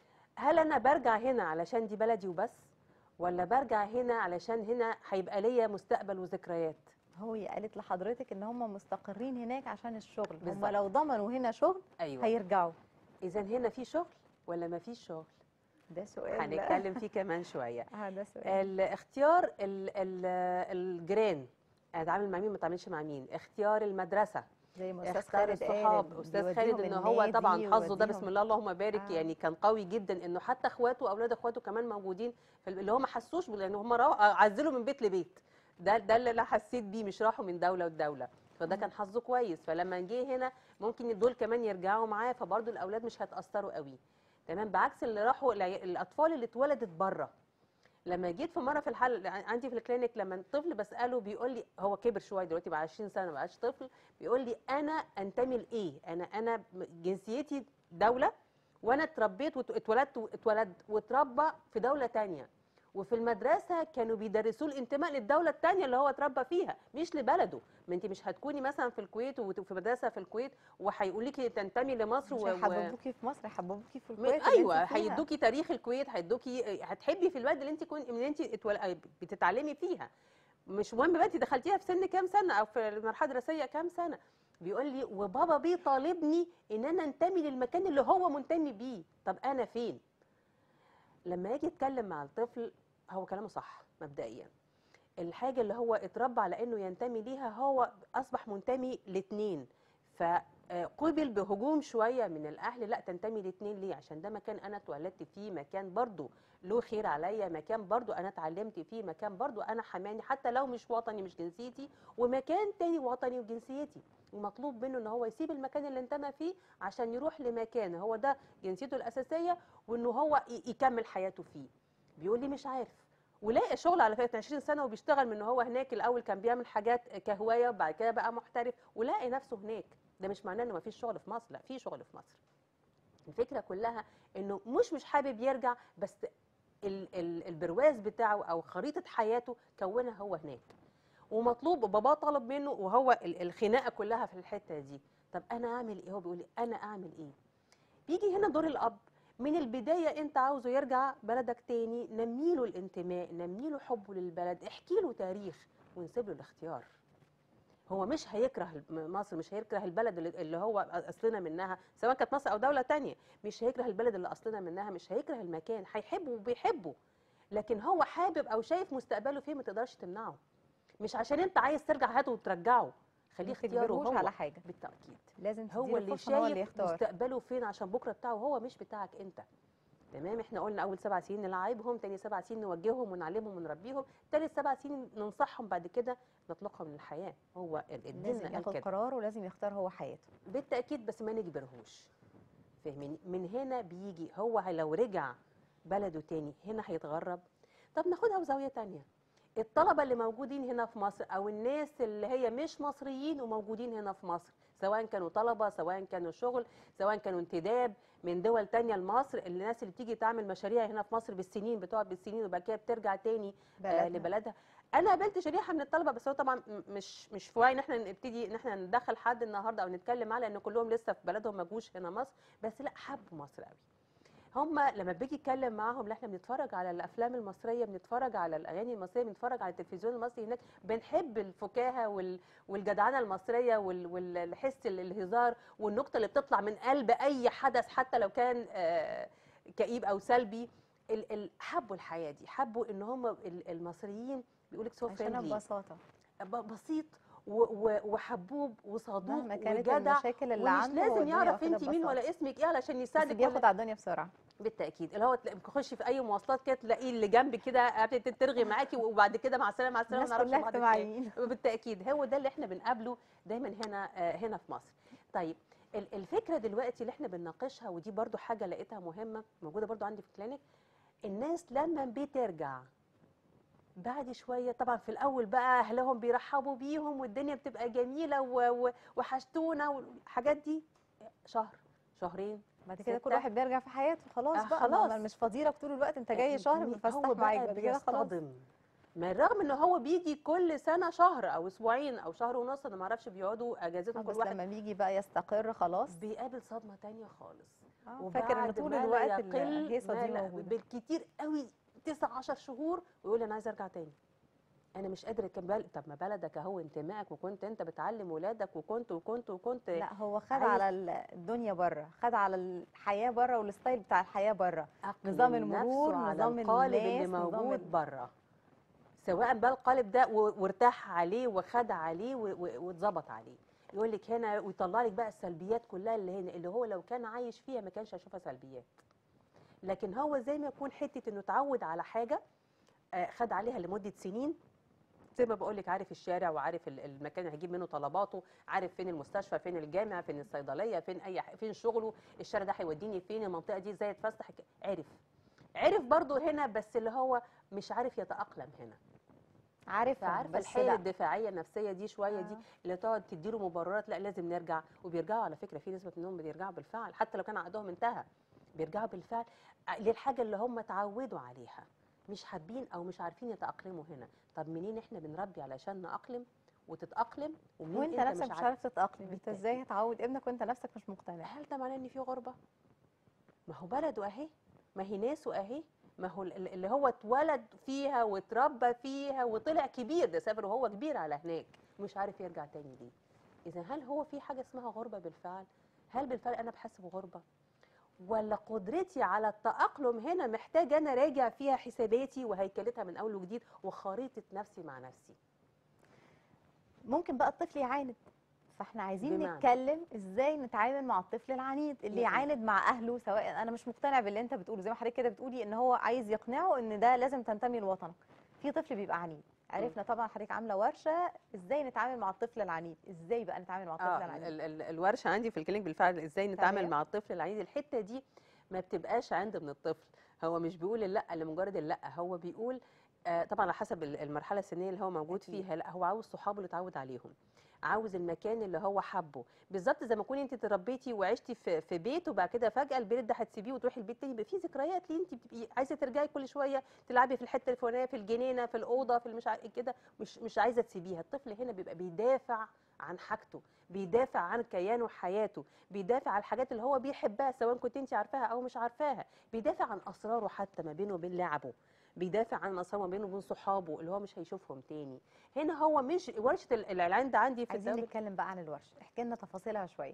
هل أنا برجع هنا علشان دي بلدي وبس؟ ولا برجع هنا علشان هنا هيبقى ليا مستقبل وذكريات؟ هو قالت لحضرتك ان هم مستقرين هناك عشان الشغل هم بالظبط. لو ضمنوا هنا شغل أيوه هيرجعوا إذا هنا في شغل ولا ما فيش شغل؟ ده سؤال هنتكلم فيه كمان شوية اه ده سؤال الاختيار ال- ال- الجيران اتعامل مع مين ما اتعاملش مع مين اختيار المدرسه زي ما استاذ اختيار خالد قال الصحاب استاذ خالد ان هو طبعا حظه ده بسم الله اللهم بارك آه. يعني كان قوي جدا انه حتى اخواته واولاد اخواته كمان موجودين في ال- اللي هم ما حسوش بال- لان هم رو- عزلوا من بيت لبيت ده ده اللي انا حسيت بيه مش راحوا من دوله لدوله فده كان حظه كويس فلما جه هنا ممكن دول كمان يرجعوا معاه فبرضه الاولاد مش هيتاثروا قوي تمام بعكس اللي راحوا العي- الاطفال اللي اتولدت بره لما جيت في مره في الحل عندي في الكلينيك لما الطفل بساله بيقول لي هو كبر شويه دلوقتي بقى 20 سنه ما بقاش طفل بيقول لي انا انتمي لايه انا انا جنسيتي دوله وانا اتربيت وات- اتولدت اتولد واتربى في دوله تانية وفي المدرسه كانوا بيدرسوه الانتماء للدوله التانية اللي هو اتربى فيها مش لبلده ما انت مش هتكوني مثلا في الكويت وفي مدرسه في الكويت وهيقول لك تنتمي لمصر مش و- و- هيحببوكي في مصر هيحببوكي في م- الكويت اللي ايوه انت فيها. هيدوكي تاريخ الكويت هيدوكي هتحبي في البلد اللي انت كنت اللي انت اتول- بتتعلمي فيها مش مهم بقى انت دخلتيها في سن كام سنه او في المرحله الدراسيه كام سنه بيقول لي وبابا بيطالبني ان انا انتمي للمكان اللي هو منتمي بيه طب انا فين لما يجي يتكلم مع الطفل هو كلامه صح مبدئيا الحاجه اللي هو اتربى على انه ينتمي ليها هو اصبح منتمي لاتنين فقبل بهجوم شويه من الاهل لا تنتمي لاتنين ليه عشان ده مكان انا اتولدت فيه مكان برضو له خير عليا مكان برضو انا اتعلمت فيه مكان برضو انا حماني حتى لو مش وطني مش جنسيتي ومكان تاني وطني وجنسيتي ومطلوب منه ان هو يسيب المكان اللي انتمى فيه عشان يروح لمكان هو ده جنسيته الاساسيه وانه هو ي- يكمل حياته فيه بيقول لي مش عارف ولاقي شغل على فكره 20 سنه وبيشتغل من ان هو هناك الاول كان بيعمل حاجات كهوايه وبعد كده بقى محترف ولاقي نفسه هناك ده مش معناه انه ما فيش شغل في مصر لا في شغل في مصر الفكره كلها انه مش مش حابب يرجع بس ال ال البرواز بتاعه او خريطه حياته كونها هو هناك ومطلوب باباه طلب منه وهو ال- الخناقه كلها في الحته دي طب انا اعمل ايه هو بيقول لي انا اعمل ايه بيجي هنا دور الاب من البدايه انت عاوزه يرجع بلدك تاني نميله الانتماء نميله حبه للبلد احكي له تاريخ ونسيب له الاختيار هو مش هيكره الم- مصر مش هيكره البلد اللي اللي هو اصلنا منها سواء كانت مصر او دوله تانية مش هيكره البلد اللي اصلنا منها مش هيكره المكان هيحبه وبيحبه لكن هو حابب او شايف مستقبله فيه ما تقدرش تمنعه مش عشان انت عايز ترجع هاته وترجعه خليه ما اختياره تجبرهوش هو على حاجه بالتاكيد لازم هو تديله اللي فرصة إن هو اللي شايف يختار مستقبله فين عشان بكره بتاعه هو مش بتاعك انت تمام احنا قلنا اول سبع سنين نلعبهم تاني سبع سنين نوجههم ونعلمهم ونربيهم تالت سبع سنين ننصحهم بعد كده نطلقهم للحياه هو ال- الدين لازم قال ياخد كده قرار ولازم يختار هو حياته بالتاكيد بس ما نجبرهوش فاهمين من هنا بيجي هو لو رجع بلده تاني هنا هيتغرب طب ناخدها بزاويه تانية الطلبه اللي موجودين هنا في مصر او الناس اللي هي مش مصريين وموجودين هنا في مصر سواء كانوا طلبه سواء كانوا شغل سواء كانوا انتداب من دول تانية لمصر الناس اللي بتيجي تعمل مشاريع هنا في مصر بالسنين بتقعد بالسنين وبعد كده بترجع تاني آه بلدنا. لبلدها انا قابلت شريحه من الطلبه بس هو طبعا م- مش مش في وعي ان احنا نبتدي ان احنا ندخل حد النهارده او نتكلم معاه لان كلهم لسه في بلدهم ما جوش هنا مصر بس لا حبوا مصر قوي هم لما بيجي يتكلم معاهم اللي احنا بنتفرج على الافلام المصريه بنتفرج على الاغاني المصريه بنتفرج على التلفزيون المصري هناك بنحب الفكاهه وال والجدعنه المصريه وال والحس ال- الهزار والنقطه اللي بتطلع من قلب اي حدث حتى لو كان آه، كئيب او سلبي ال- ال- حبوا الحياه دي حبوا ان هم ال- المصريين بيقول لك سو عشان فريندلي ببساطه ب- بسيط و- و- وحبوب وصدوق مهما كانت وجدع المشاكل اللي ومش عنده هو لازم الدنيا يعرف واخدها انت مين ببساطة. ولا اسمك ايه علشان بس يساعدك بياخد ولا على الدنيا بسرعه بالتاكيد اللي هو تلاقي- تخشي في اي مواصلات كده تلاقيه اللي جنبك كده قبل ترغي معاكي وبعد كده مع السلامه مع السلامه الناس ما نعرفش كلها بعض ازاي. اجتماعيين بالتاكيد هو ده اللي احنا بنقابله دايما هنا آه، هنا في مصر طيب ال- الفكره دلوقتي اللي احنا بنناقشها ودي برضو حاجه لقيتها مهمه موجوده برضو عندي في الكلينيك الناس لما بترجع بعد شويه طبعا في الاول بقى اهلهم بيرحبوا بيهم والدنيا بتبقى جميله و- و- وحشتونا والحاجات دي شهر شهرين بعد كده كل ستة. واحد بيرجع في حياته خلاص آه، بقى خلاص. خلاص مش فاضيلك طول الوقت انت جاي شهر مين- بفسح هو معاك بقى بعد كده خلاص بيصطدم ما رغم ان هو بيجي كل سنه شهر او اسبوعين او شهر ونص انا ما اعرفش بيقعدوا آه، اجازتهم كل بس واحد لما بيجي بقى يستقر خلاص بيقابل صدمه تانية خالص آه، فاكر ان وبعد طول ما لا الوقت يقل الهيصه ما دي لا- موجوده بالكتير قوي 9 10 شهور ويقول انا عايز ارجع تاني انا مش قادر اكمل طب ما بلدك اهو انتمائك وكنت انت بتعلم ولادك وكنت وكنت وكنت لا هو خد عايز- على ال- الدنيا بره خد على الحياه بره والستايل بتاع الحياه بره أقلم نظام نفسه المرور، على نظام القالب اللي الناس، نظام موجود ال- بره سواء بقى القالب ده و- وارتاح عليه وخد عليه و- و- واتظبط عليه يقول لك هنا ويطلع لك بقى السلبيات كلها اللي هنا اللي هو لو كان عايش فيها ما كانش هيشوفها سلبيات لكن هو زي ما يكون حته انه اتعود على حاجه آه، خد عليها لمده سنين زي ما بقول لك عارف الشارع وعارف ال- المكان اللي هيجيب منه طلباته عارف فين المستشفى فين الجامع فين الصيدليه فين اي ح- فين شغله الشارع ده هيوديني فين المنطقه دي ازاي اتفسح ك- عرف عرف برضو هنا بس اللي هو مش عارف يتاقلم هنا عارف فعارفه بس الحيل لا الدفاعيه النفسيه دي شويه دي آه. اللي تقعد تديله مبررات لا لازم نرجع وبيرجعوا على فكره في نسبه منهم بيرجعوا بالفعل حتى لو كان عقدهم انتهى بيرجعوا بالفعل ع- للحاجه اللي هم اتعودوا عليها مش حابين او مش عارفين يتاقلموا هنا طب منين احنا بنربي علشان نأقلم وتتأقلم ومنين وانت انت نفسك مش عارف عارف تتاقلم انت بالتأكيد. ازاي هتعود ابنك وانت نفسك مش مقتنع هل ده معناه ان في غربه ما هو بلده اهي ما هي ناسه اهي ما هو ال- اللي هو اتولد فيها واتربى فيها وطلع كبير ده سافر وهو كبير على هناك مش عارف يرجع تاني ليه اذا هل هو في حاجه اسمها غربه بالفعل هل بالفعل انا بحس بغربه ولا قدرتي على التأقلم هنا محتاجة أنا راجع فيها حساباتي وهيكلتها من أول وجديد وخريطة نفسي مع نفسي ممكن بقى الطفل يعاند فاحنا عايزين بمعنى؟ نتكلم ازاي نتعامل مع الطفل العنيد اللي يعني. يعاند مع اهله سواء انا مش مقتنع باللي انت بتقوله زي ما حضرتك كده بتقولي ان هو عايز يقنعه ان ده لازم تنتمي لوطنك في طفل بيبقى عنيد عرفنا طبعا حضرتك عامله ورشه ازاي نتعامل مع الطفل العنيد ازاي بقى نتعامل مع الطفل اه العنيد ال- ال- الورشه عندي في الكلينيك بالفعل ازاي نتعامل تمام. مع الطفل العنيد الحته دي ما بتبقاش عند من الطفل هو مش بيقول اللا لمجرد اللا هو بيقول آه طبعا على حسب ال- المرحله السنيه اللي هو موجود أكيد. فيها لا هو عاوز صحابه اللي اتعود عليهم عاوز المكان اللي هو حبه بالظبط زي ما تكوني انت تربيتي وعشتي في في بيت وبعد كده فجاه البيت ده هتسيبيه وتروحي البيت تاني يبقى في ذكريات ليه انت بتبقي عايزه ترجعي كل شويه تلعبي في الحته الفلانيه في الجنينه في الاوضه في المش عارف كده مش مش عايزه تسيبيها الطفل هنا بيبقى بيدافع عن حاجته بيدافع عن كيانه وحياته بيدافع عن الحاجات اللي هو بيحبها سواء كنت انت عارفاها او مش عارفاها بيدافع عن اسراره حتى ما بينه وبين لعبه بيدافع عن اسراره ما بينه وبين صحابه اللي هو مش هيشوفهم تاني هنا هو مش ورشه ال- العند عندي في عايزين التربية- نتكلم بقى عن الورشه احكي لنا تفاصيلها شويه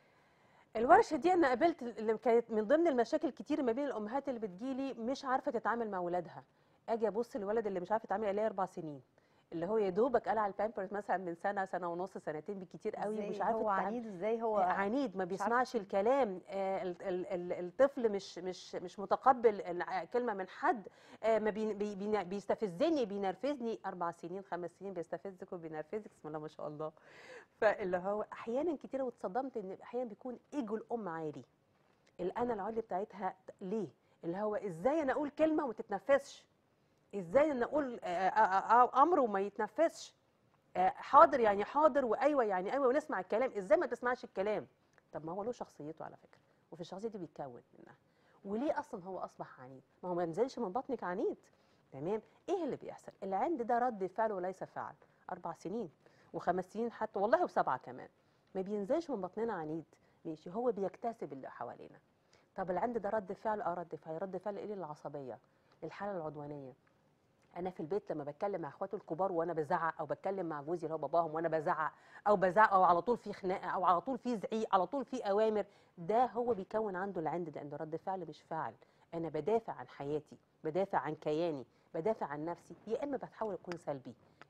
الورشه دي انا قابلت اللي كانت من ضمن المشاكل كتير ما بين الامهات اللي بتجيلي مش عارفه تتعامل مع ولادها اجي ابص للولد اللي مش عارف يتعامل عليه اربع سنين اللي هو يا دوبك قلع البامبرز مثلا من سنه سنه ونص سنتين بالكتير قوي ازاي مش عارف هو يتعامل. عنيد ازاي هو عنيد ما مش عارفة بيسمعش الكلام آه، ال- ال- ال- الطفل مش مش مش متقبل الع- كلمه من حد آه، ما بي- بي- بي- بيستفزني بينرفزني اربع سنين خمس سنين بيستفزك وبينرفزك بسم الله ما شاء الله فاللي هو احيانا كتير واتصدمت ان احيانا بيكون ايجو الام عالي الانا العليا بتاعتها ليه اللي هو ازاي انا اقول كلمه وما تتنفذش ازاي انا اقول آه، آه، آه، امر وما يتنفذش آه، حاضر يعني حاضر وايوه يعني ايوه ونسمع الكلام ازاي ما تسمعش الكلام طب ما هو له شخصيته على فكره وفي الشخصيه دي بيتكون منها وليه اصلا هو اصبح عنيد ما هو ما نزلش من بطنك عنيد تمام ايه اللي بيحصل العند ده رد فعل وليس فعل اربع سنين وخمس سنين حتى والله وسبعه كمان ما بينزلش من بطننا عنيد ماشي هو بيكتسب اللي حوالينا طب العند ده رد فعل اه رد فعل رد فعل ايه للعصبيه للحاله العدوانيه انا في البيت لما بتكلم مع اخواتي الكبار وانا بزعق او بتكلم مع جوزي اللي هو باباهم وانا بزعق او بزعق او على طول في خناقه او على طول في زعيق على طول في اوامر ده هو بيكون عنده العند ده عنده رد فعل مش فعل انا بدافع عن حياتي بدافع عن كياني بدافع عن نفسي يا اما بتحاول اكون سلبي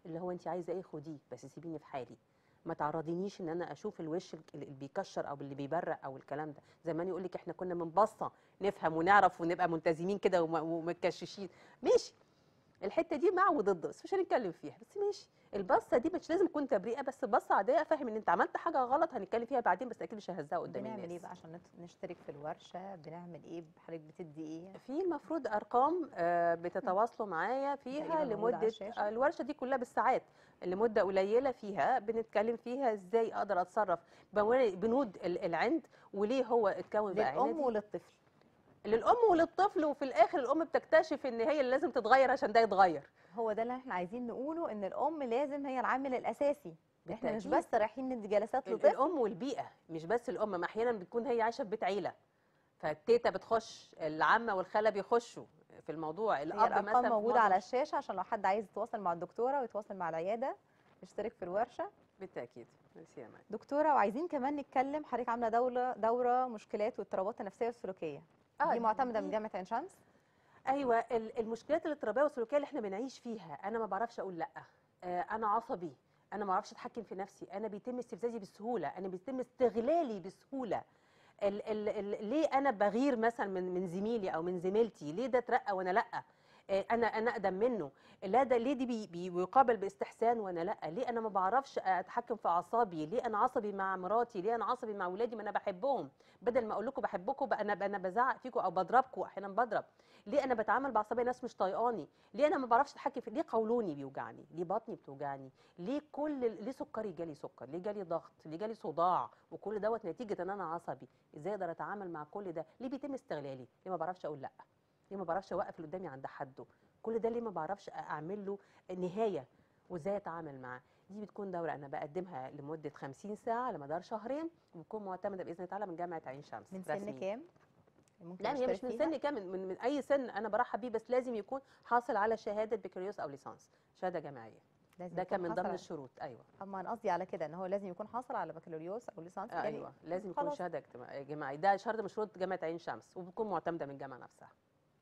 اللي هو انت عايزه ايه خديه بس سيبيني في حالي ما تعرضينيش ان انا اشوف الوش ال- اللي بيكشر او اللي بيبرق او الكلام ده زمان يقول لك احنا كنا من بصه نفهم ونعرف ونبقى ملتزمين كده وم- ومتكششين ماشي الحته دي مع وضد بس مش هنتكلم فيها بس ماشي البصه دي مش لازم تكون تبرئه بس بصه عاديه افهم ان انت عملت حاجه غلط هنتكلم فيها بعدين بس اكيد مش ههزها قدام بنعمل الناس ايه بقى عشان نت- نشترك في الورشه بنعمل ايه حضرتك بتدي ايه في المفروض ارقام آه، بتتواصلوا معايا فيها تقريباً موجودة على لمده الشاشة. آه، الورشه دي كلها بالساعات لمده قليله فيها بنتكلم فيها ازاي اقدر اتصرف بوري بنود ال- العند وليه هو اتكون بقى للام عندي وللطفل للام وللطفل وفي الاخر الام بتكتشف ان هي اللي لازم تتغير عشان ده يتغير هو ده اللي احنا عايزين نقوله ان الام لازم هي العامل الاساسي احنا مش بالتأكيد. بس رايحين ندي جلسات ال- لطفل الام والبيئه مش بس الام ما احيانا بتكون هي عايشه في بيت عيله فالتيتا بتخش العمه والخاله بيخشوا في الموضوع هي الاب الارقام مثلا في موجوده على معظم- الشاشه عشان لو حد عايز يتواصل مع الدكتوره ويتواصل مع العياده يشترك في الورشه بالتاكيد ميرسي يا مان. دكتوره وعايزين كمان نتكلم حضرتك عامله دوره دوره مشكلات واضطرابات النفسيه والسلوكيه آه، دي معتمده دي- من جامعه عين شمس ايوه ال- المشكلات الاضطرابيه والسلوكيه اللي احنا بنعيش فيها انا ما بعرفش اقول لا آه، انا عصبي انا ما بعرفش اتحكم في نفسي انا بيتم استفزازي بسهوله انا بيتم استغلالي بسهوله ال ال ال ليه انا بغير مثلا من من زميلي او من زميلتي ليه ده اترقى وانا لا آه، انا انا اقدم منه لا ده ليه دي بي- بي- بيقابل باستحسان وانا لا ليه انا ما بعرفش اتحكم في اعصابي ليه انا عصبي مع مراتي ليه انا عصبي مع ولادي ما انا بحبهم بدل ما اقول لكم بحبكم بقى انا انا بزعق فيكم او بضربكم احيانا بضرب ليه انا بتعامل بعصبيه ناس مش طايقاني ليه انا ما بعرفش اتحكم في ليه قولوني بيوجعني ليه بطني بتوجعني ليه كل ليه سكري جالي سكر ليه جالي ضغط ليه جالي صداع وكل دوت نتيجه ان انا عصبي ازاي اقدر اتعامل مع كل ده ليه بيتم استغلالي ليه ما بعرفش اقول لا ليه ما بعرفش اوقف اللي قدامي عند حده كل ده ليه ما بعرفش اعمل له نهايه وازاي اتعامل معاه دي بتكون دوره انا بقدمها لمده 50 ساعه على مدار شهرين وبتكون معتمده باذن الله تعالى من جامعه عين شمس من سن رسمي. كام ممكن لا هي نشترك مش من فيها؟ سن كام من, من اي سن انا برحب بيه بس لازم يكون حاصل على شهاده بكالوريوس او ليسانس شهاده جامعيه لازم ده يكون كان من حصل ضمن على- الشروط ايوه اما انا قصدي على كده ان هو لازم يكون حاصل على بكالوريوس او ليسانس آه جامعي. ايوه لازم يكون خلاص. شهاده اجتماع- جامعيه ده شرط من شروط جامعه عين شمس وبتكون معتمده من الجامعه نفسها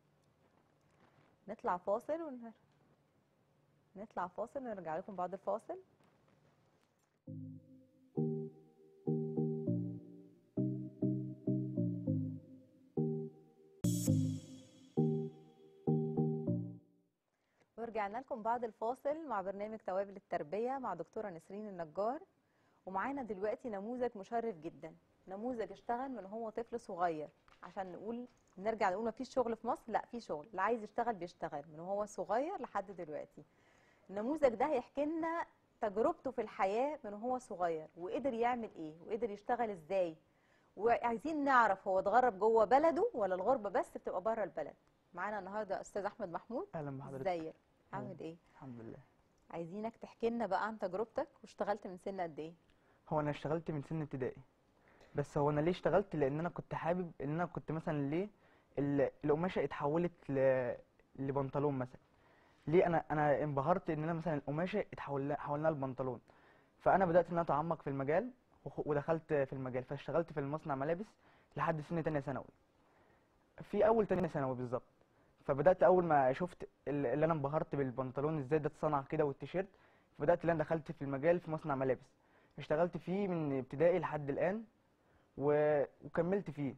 نطلع فاصل ون... نطلع فاصل ونرجع لكم بعد الفاصل ورجعنا لكم بعد الفاصل مع برنامج توابل التربية مع دكتورة نسرين النجار ومعانا دلوقتي نموذج مشرف جدا نموذج اشتغل من هو طفل صغير عشان نقول نرجع نقول مفيش شغل في مصر لا في شغل اللي عايز يشتغل بيشتغل من هو صغير لحد دلوقتي النموذج ده هيحكي لنا تجربته في الحياة من هو صغير وقدر يعمل ايه وقدر يشتغل ازاي وعايزين نعرف هو اتغرب جوه بلده ولا الغربة بس بتبقى بره البلد معانا النهارده استاذ احمد محمود اهلا بحضرتك ازيك عامل ايه الحمد لله عايزينك تحكي لنا بقى عن تجربتك واشتغلت من سن قد ايه هو انا اشتغلت من سن ابتدائي بس هو انا ليه اشتغلت لان انا كنت حابب ان انا كنت مثلا ليه ال- القماشه اتحولت ل... لبنطلون مثلا ليه انا انا انبهرت ان انا مثلا القماشه اتحول حولناها لبنطلون فانا بدات ان انا اتعمق في المجال وخ- ودخلت في المجال فاشتغلت في المصنع ملابس لحد سن تانية ثانوي في اول تانية ثانوي بالظبط فبدات اول ما شفت ال- اللي انا انبهرت بالبنطلون ازاي ده اتصنع كده والتيشيرت فبدات ان انا دخلت في المجال في مصنع ملابس اشتغلت فيه من ابتدائي لحد الان و... وكملت فيه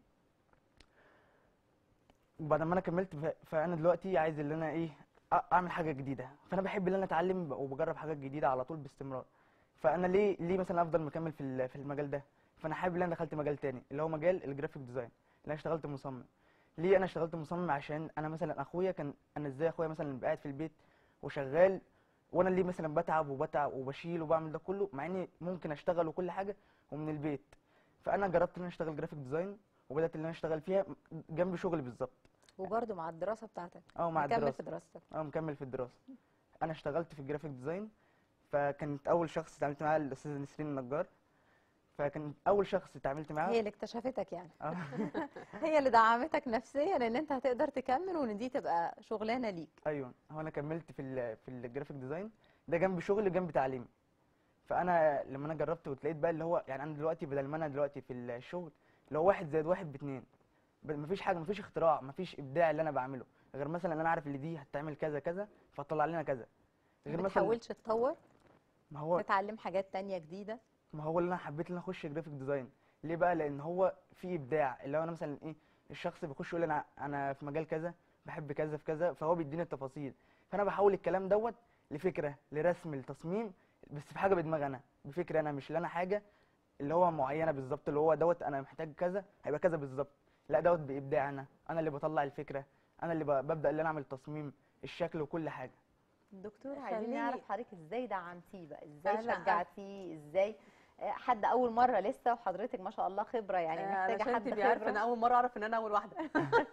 وبعد ما انا كملت ف... فانا دلوقتي عايز ان انا ايه أ- اعمل حاجه جديده فانا بحب ان انا اتعلم وبجرب حاجات جديده على طول باستمرار فانا ليه ليه مثلا افضل مكمل في ال- في المجال ده فانا حابب ان انا دخلت مجال تاني اللي هو مجال الجرافيك ديزاين اللي انا اشتغلت مصمم ليه انا اشتغلت مصمم عشان انا مثلا اخويا كان انا ازاي اخويا مثلا قاعد في البيت وشغال وانا اللي مثلا بتعب وبتعب وبشيل وبعمل ده كله مع اني ممكن اشتغل وكل حاجه ومن البيت فانا جربت ان انا اشتغل جرافيك ديزاين وبدات ان انا اشتغل فيها جنب شغلي بالظبط وبرده مع الدراسة بتاعتك اه مع مكمل الدراسه في دراستك اه مكمل في الدراسه انا اشتغلت في الجرافيك ديزاين فكانت اول شخص اتعاملت معاه الاستاذه نسرين النجار فكان اول شخص اتعاملت معاه هي اللي اكتشفتك يعني آه. هي اللي دعمتك نفسيا ان انت هتقدر تكمل وان دي تبقى شغلانه ليك ايوه هو انا كملت في ال في الجرافيك ديزاين ده جنب شغلي جنب تعليمي فانا لما انا جربت وتلاقيت بقى اللي هو يعني انا دلوقتي بدل ما انا دلوقتي في الشغل اللي هو واحد زائد واحد باتنين ب- مفيش حاجه مفيش اختراع مفيش ابداع اللي انا بعمله غير مثلا ان انا عارف اللي دي هتعمل كذا كذا فتطلع لنا كذا غير ما مثلا بتحاولش تطور ما هو تتعلم حاجات تانية جديدة ما هو اللي انا حبيت ان انا اخش جرافيك ديزاين ليه بقى لان هو في ابداع اللي هو انا مثلا ايه الشخص بيخش يقول انا انا في مجال كذا بحب كذا في كذا فهو بيديني التفاصيل فانا بحول الكلام دوت لفكره لرسم لتصميم بس في حاجه بدماغي انا بفكره انا مش اللي انا حاجه اللي هو معينه بالظبط اللي هو دوت انا محتاج كذا هيبقى كذا بالظبط لا دوت بابداع انا انا اللي بطلع الفكره انا اللي ب- ببدا اللي انا اعمل تصميم الشكل وكل حاجه دكتور عايزين خليني- نعرف حضرتك ازاي دعمتيه بقى ازاي أنا- شجعتيه ازاي آه، حد اول مره لسه وحضرتك ما شاء الله خبره يعني آه، محتاجه علشان حد تبقي عارفه خبره انا اول مره اعرف ان انا اول واحده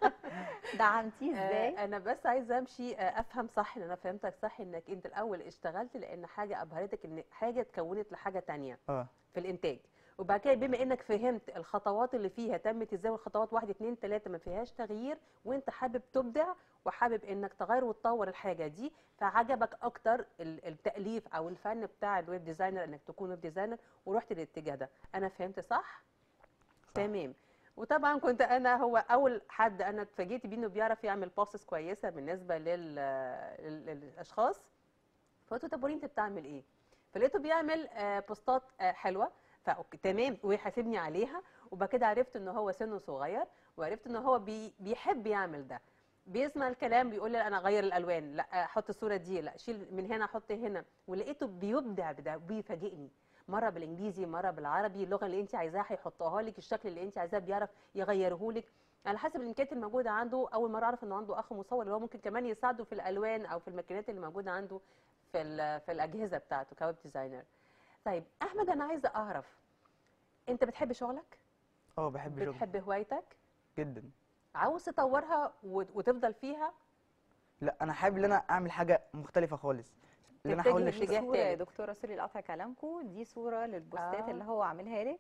دعمتيه ازاي آه، انا بس عايزه امشي آه، افهم صح ان انا فهمتك صح انك انت الاول اشتغلت لان حاجه ابهرتك ان حاجه اتكونت لحاجه تانية اه في الانتاج وبعد كده بما انك فهمت الخطوات اللي فيها تمت ازاي والخطوات واحد اتنين تلاته ما فيهاش تغيير وانت حابب تبدع وحابب انك تغير وتطور الحاجه دي فعجبك اكتر ال- التاليف او الفن بتاع الويب ديزاينر انك تكون ويب ديزاينر ورحت للاتجاه ده انا فهمت صح؟ تمام وطبعا كنت انا هو اول حد انا اتفاجئت بيه انه بيعرف يعمل بوستس كويسه بالنسبه لل... لل- للاشخاص فقلت له طب وريني انت بتعمل ايه فلقيته بيعمل آه، بوستات آه، حلوه فأوكي تمام ويحاسبني عليها وبعد كده عرفت ان هو سنه صغير وعرفت ان هو بي بيحب يعمل ده بيسمع الكلام بيقول لي انا اغير الالوان لا احط الصوره دي لا شيل من هنا احط هنا ولقيته بيبدع بده بيفاجئني مره بالانجليزي مره بالعربي اللغه اللي انت عايزاها هيحطها لك الشكل اللي انت عايزاه بيعرف يغيره لك على حسب الامكانيات الموجوده عنده اول مره اعرف انه عنده اخ مصور اللي هو ممكن كمان يساعده في الالوان او في الماكينات اللي موجوده عنده في ال- في الاجهزه بتاعته كويب ديزاينر طيب احمد انا عايزه اعرف انت بتحب شغلك اه بحب شغلي بتحب هوايتك جدا عاوز تطورها وت- وتفضل فيها لا انا حابب ان انا اعمل حاجه مختلفه خالص اللي انا تتجه احاول لاتجاه اشتغل صورة يا تالت. دكتورة سوري لقطع كلامكم دي صورة للبوستات آه. اللي هو عاملها لك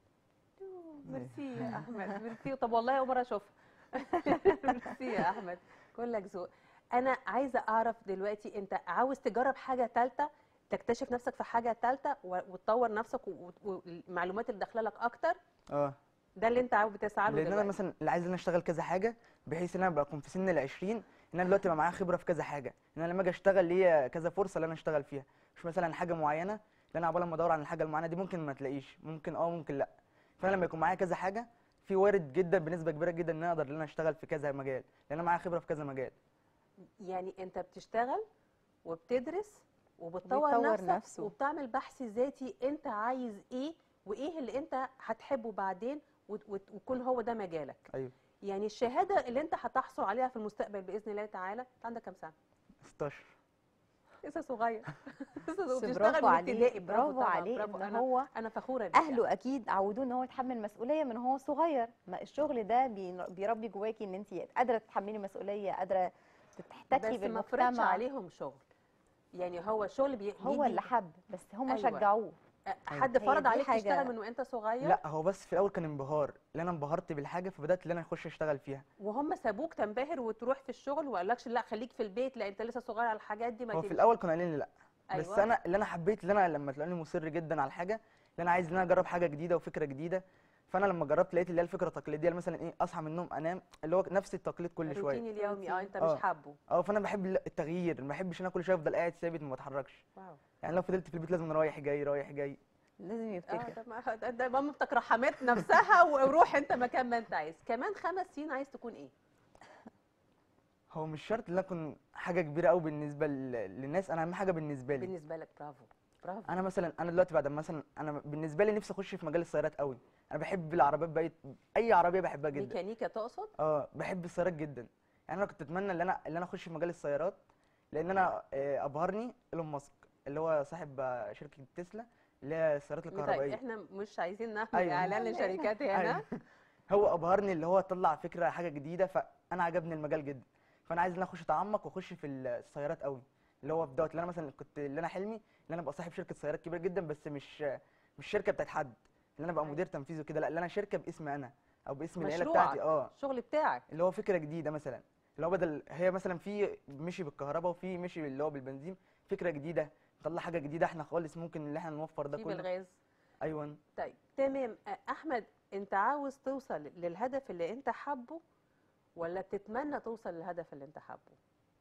ميرسي يا احمد ميرسي طب والله اول مره اشوفها ميرسي يا احمد كلك ذوق انا عايزه اعرف دلوقتي انت عاوز تجرب حاجه ثالثه تكتشف نفسك في حاجه ثالثه وتطور نفسك و- و- والمعلومات اللي داخله لك اكتر اه ده اللي انت عاوز بتسعى له لان انا دلوقتي مثلا اللي عايز ان انا اشتغل كذا حاجه بحيث ان انا ابقى اكون في سن ال 20 ان انا دلوقتي ابقى معايا خبره في كذا حاجه ان انا لما اجي اشتغل ليا كذا فرصه ان انا اشتغل فيها مش مثلا حاجه معينه اللي انا عبال ما ادور عن الحاجه المعينه دي ممكن ما تلاقيش ممكن اه ممكن لا فانا لما يكون معايا كذا حاجه في وارد جدا بنسبه كبيره جدا ان انا اقدر ان انا اشتغل في كذا مجال لان انا معايا خبره في كذا مجال يعني انت بتشتغل وبتدرس وبتطور بيطور نفسك نفسه. وبتعمل بحث ذاتي انت عايز ايه وايه اللي انت هتحبه بعدين وت- وت- ويكون هو ده مجالك ايوه يعني الشهاده اللي انت هتحصل عليها في المستقبل باذن الله تعالى انت عندك كام سنه 16 لسه صغير لسه بس وبتشتغل برافو من عليه ابتدائي برافو طبعاً، عليه برافو. ان انا هو انا فخوره بيك اهله اكيد عودوه ان هو يتحمل مسؤوليه من هو صغير ما الشغل ده بي- بيربي جواكي ان انت قادره تتحملي مسؤوليه قادره تحتكي بس ما فرضش بالمجتمع عليهم شغل يعني هو شغل بي... هو بيجي- اللي حب بس هم أيوة. شجعوه حد هي فرض دي عليك حاجة- تشتغل من وانت صغير لا هو بس في الاول كان انبهار اللي انا انبهرت بالحاجه فبدات ان انا اخش اشتغل فيها وهم سابوك تنبهر وتروح في الشغل وقال لكش لا خليك في البيت لا انت لسه صغير على الحاجات دي ما هو في تمشي. الاول كانوا قايلين لي لا بس أيوة. انا اللي انا حبيت اللي انا لما تلاقوني مصر جدا على حاجه اللي انا عايز ان انا اجرب حاجه جديده وفكره جديده فانا لما جربت لقيت اللي هي الفكره التقليديه اللي مثلا ايه اصحى من النوم انام اللي هو نفس التقليد كل شويه الروتين اليومي اه انت آه. مش حابه اه فانا بحب ال- التغيير ما بحبش ان انا كل شويه افضل قاعد ثابت ما بتحركش واو يعني لو فضلت في البيت لازم أنا رايح جاي رايح جاي لازم اه يفتكر طب ما- ده- ده مامتك رحمت نفسها وروح انت مكان ما انت عايز كمان خمس سنين عايز تكون ايه هو مش شرط ان انا اكون حاجه كبيره قوي بالنسبه لل- للناس انا اهم حاجه بالنسبه لي بالنسبه لك برافو برافو انا مثلا انا دلوقتي بعد ما مثلا انا بالنسبه لي نفسي اخش في مجال السيارات قوي انا بحب العربيات بقيت اي عربيه بحبها جدا ميكانيكا تقصد اه بحب السيارات جدا يعني انا كنت اتمنى ان انا ان انا اخش في مجال السيارات لان انا آه، ابهرني ايلون ماسك اللي هو صاحب آه، شركه تسلا اللي هي السيارات طيب الكهربائيه احنا مش عايزين نعمل أيوة. اعلان لشركات هنا أيوة. هو ابهرني اللي هو طلع فكره حاجه جديده فانا عجبني المجال جدا فانا عايز ان أنا اخش اتعمق واخش في السيارات قوي اللي هو في دوت اللي انا مثلا كنت اللي انا حلمي ان انا ابقى صاحب شركه سيارات كبيره جدا بس مش مش شركه بتاعت حد اللي انا ابقى أيوة. مدير تنفيذي وكده لا اللي انا شركه باسمي انا او باسم العيله مشروعك بتاعتي اه الشغل بتاعك اللي هو فكره جديده مثلا اللي هو بدل هي مثلا في مشي بالكهرباء وفي مشي اللي هو بالبنزين فكره جديده نطلع حاجه جديده احنا خالص ممكن اللي احنا نوفر ده في كله بالغاز ايوه طيب تمام أ- احمد انت عاوز توصل للهدف اللي انت حابه ولا بتتمنى توصل للهدف اللي انت حابه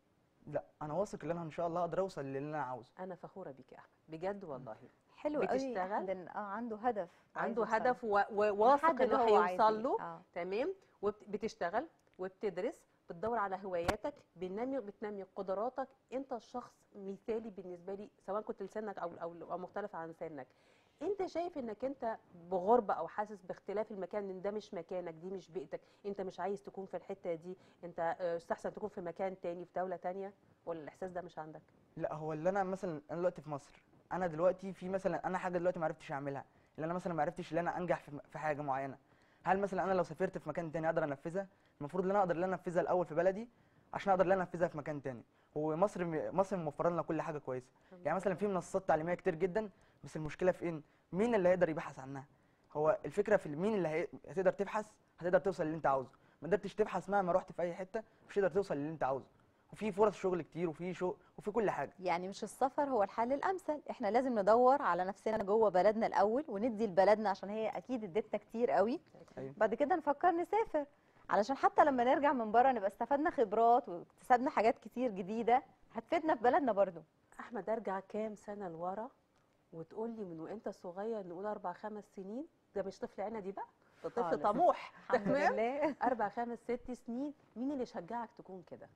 لا انا واثق ان انا ان شاء الله اقدر اوصل للي انا عاوزه انا فخوره بيك يا احمد بجد والله حلو قوي بتشتغل؟ أحمد إن- اه عنده هدف عايز عنده يوصل هدف و- وواثق محدد انه هو عايز هيوصل إيه. له اه تمام وبتشتغل وبتدرس بتدور على هواياتك بتنمي بتنمي قدراتك انت الشخص مثالي بالنسبه لي سواء كنت لسانك او او أو مختلف عن سنك انت شايف انك انت بغربه او حاسس باختلاف المكان ان ده مش مكانك دي مش بيئتك انت مش عايز تكون في الحته دي انت آه، يستحسن تكون في مكان تاني في دوله تانية ولا الاحساس ده مش عندك لا هو اللي انا مثلا انا دلوقتي في مصر انا دلوقتي في مثلا انا حاجه دلوقتي ما عرفتش اعملها اللي انا مثلا ما عرفتش ان انا انجح في في حاجه معينه هل مثلا انا لو سافرت في مكان تاني اقدر انفذها المفروض ان انا اقدر ان انا انفذها الاول في بلدي عشان اقدر ان انا انفذها في مكان تاني ومصر م- مصر موفره لنا كل حاجه كويسه يعني مثلا في منصات تعليميه كتير جدا بس المشكله في ان مين اللي هيقدر يبحث عنها هو الفكره في مين اللي هي- هتقدر تبحث هتقدر توصل للي انت عاوزه ما قدرتش تبحث مهما رحت في اي حته مش هتقدر توصل للي انت عاوزه وفي فرص شغل كتير وفي شغل وفي كل حاجه يعني مش السفر هو الحل الامثل احنا لازم ندور على نفسنا جوه بلدنا الاول وندي لبلدنا عشان هي اكيد ادتنا كتير قوي أيوة. بعد كده نفكر نسافر علشان حتى لما نرجع من بره نبقى استفدنا خبرات واكتسبنا حاجات كتير جديده هتفيدنا في بلدنا برضو احمد ارجع كام سنه لورا وتقول لي من وانت صغير نقول اربع خمس سنين ده مش طفل عندي بقى ده طفل خالص. طموح الحمد تمام لله اربع خمس ست سنين مين اللي شجعك تكون كده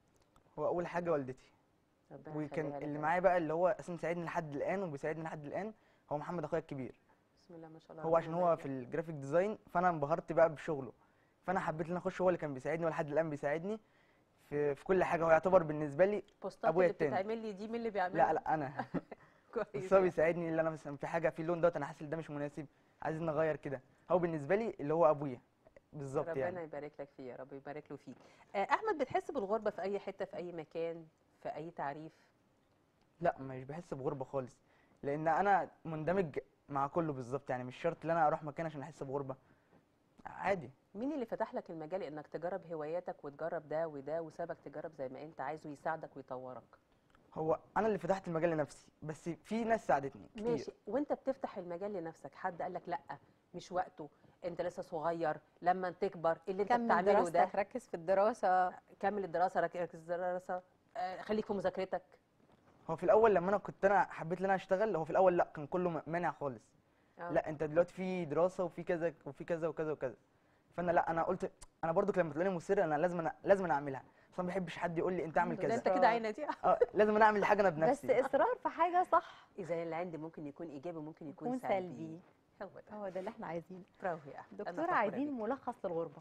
هو اول حاجه والدتي ربنا وكان يخليها لك اللي يا معايا بقى اللي هو اساسا ساعدني لحد الان وبيساعدني لحد الان هو محمد اخويا الكبير رب. بسم الله ما شاء الله هو ربنا عشان هو يبارك في لك. الجرافيك ديزاين فانا انبهرت بقى بشغله فانا حبيت ان انا اخش هو اللي كان بيساعدني ولحد الان بيساعدني في في كل حاجه هو يعتبر بالنسبه لي البوستات أبويا اللي التاني. بتتعمل لي دي مين اللي بيعملها لا لا انا كويس بس هو بيساعدني اللي انا مثلا في حاجه في اللون دوت انا حاسس إن ده مش مناسب عايزين نغير كده هو بالنسبه لي اللي هو ابويا بالظبط ربنا يعني يبارك لك فيه يا رب يبارك له فيك آه، احمد بتحس بالغربه في اي حته في اي مكان في اي تعريف لا مش بحس بغربه خالص لان انا مندمج مع كله بالظبط يعني مش شرط ان انا اروح مكان عشان احس بغربه عادي مين اللي فتح لك المجال انك تجرب هواياتك وتجرب ده وده وسابك تجرب زي ما انت عايز ويساعدك ويطورك هو انا اللي فتحت المجال لنفسي بس في ناس ساعدتني كتير ماشي وانت بتفتح المجال لنفسك حد قال لك لا مش وقته انت لسه صغير لما تكبر اللي انت كمل بتعمله ده دراستك ركز في الدراسه كمل الدراسه ركز في الدراسه آه، خليك في مذاكرتك هو في الاول لما انا كنت انا حبيت ان انا اشتغل هو في الاول لا كان كله م- مانع خالص آه. لا انت دلوقتي في دراسه وفي كذا وفي كذا وكذا وكذا فانا لا انا قلت انا برضو لما تلاقيني مصر انا لازم أنا لازم أنا اعملها بس أنا ما بحبش حد يقول لي انت اعمل ده كذا انت كده عينه دي اه لازم انا اعمل حاجه انا بس بنفسي اصرار في حاجه صح اذا اللي عندي ممكن يكون ايجابي ممكن يكون, يكون سلبي سلبي هو ده هو ده اللي احنا عايزينه برافو يا احمد أنا دكتوره فخورة عايزين بيك. ملخص للغربه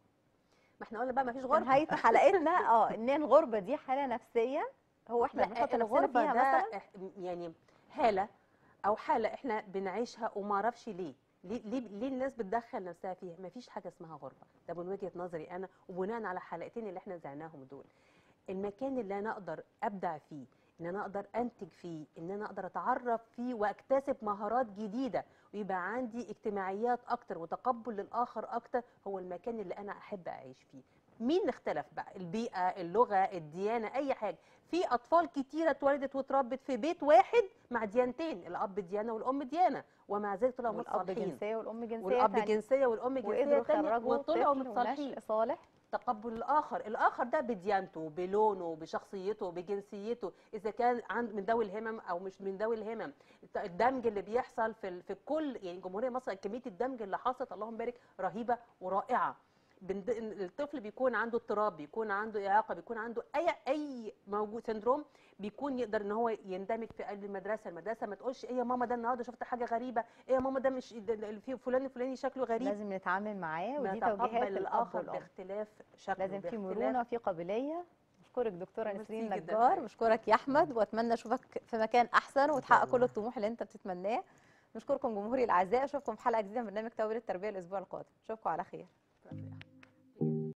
ما احنا قلنا بقى ما فيش في غربه نهايه حلقتنا اه ان الغربه دي حاله نفسيه هو احنا لا بنحط نفسنا الغربه فيها ده مثلا إح- يعني حاله او حاله احنا بنعيشها وما اعرفش ليه ليه ليه ليه الناس بتدخل نفسها فيها ما فيش حاجه اسمها غربه ده من وجهه نظري انا وبناء على حلقتين اللي احنا زعناهم دول المكان اللي انا اقدر ابدع فيه ان انا اقدر انتج فيه ان انا اقدر اتعرف فيه واكتسب مهارات جديده ويبقى عندي اجتماعيات اكتر وتقبل للاخر اكتر هو المكان اللي انا احب اعيش فيه مين اختلف بقى البيئه اللغه الديانه اي حاجه في اطفال كتيره اتولدت واتربت في بيت واحد مع ديانتين الاب ديانه والام ديانه ومع ذلك طلعوا والاب متصالحين جنسيه والام جنسيه والاب تانية. جنسيه والام جنسيه وقدروا تانية يخرجوا وطلعوا طفل متصالحين ونشء صالح تقبل الاخر الاخر ده بديانته بلونه بشخصيته بجنسيته اذا كان عند من ذوي الهمم او مش من ذوي الهمم الت- الدمج اللي بيحصل في ال- في كل يعني جمهوريه مصر كميه الدمج اللي حصلت اللهم بارك رهيبه ورائعه بند- الطفل بيكون عنده اضطراب بيكون عنده اعاقه بيكون عنده اي اي موجود سندروم بيكون يقدر ان هو يندمج في قلب المدرسه المدرسه ما تقولش ايه يا ماما ده النهارده شفت حاجه غريبه ايه يا ماما ده مش ده- ده في فلان الفلاني شكله غريب لازم نتعامل معاه ودي توجيهات نتقبل الاب الاخر والام باختلاف شكله لازم في باختلاف مرونه وفي قابليه بشكرك دكتوره ميرسي نسرين جداً نجار حبيبتي. بشكرك يا احمد واتمنى اشوفك في مكان احسن وتحقق كل الله. الطموح اللي انت بتتمناه نشكركم جمهوري الاعزاء اشوفكم في حلقه جديده من برنامج توابير التربيه الاسبوع القادم اشوفكم على خير برافو يا أحمد.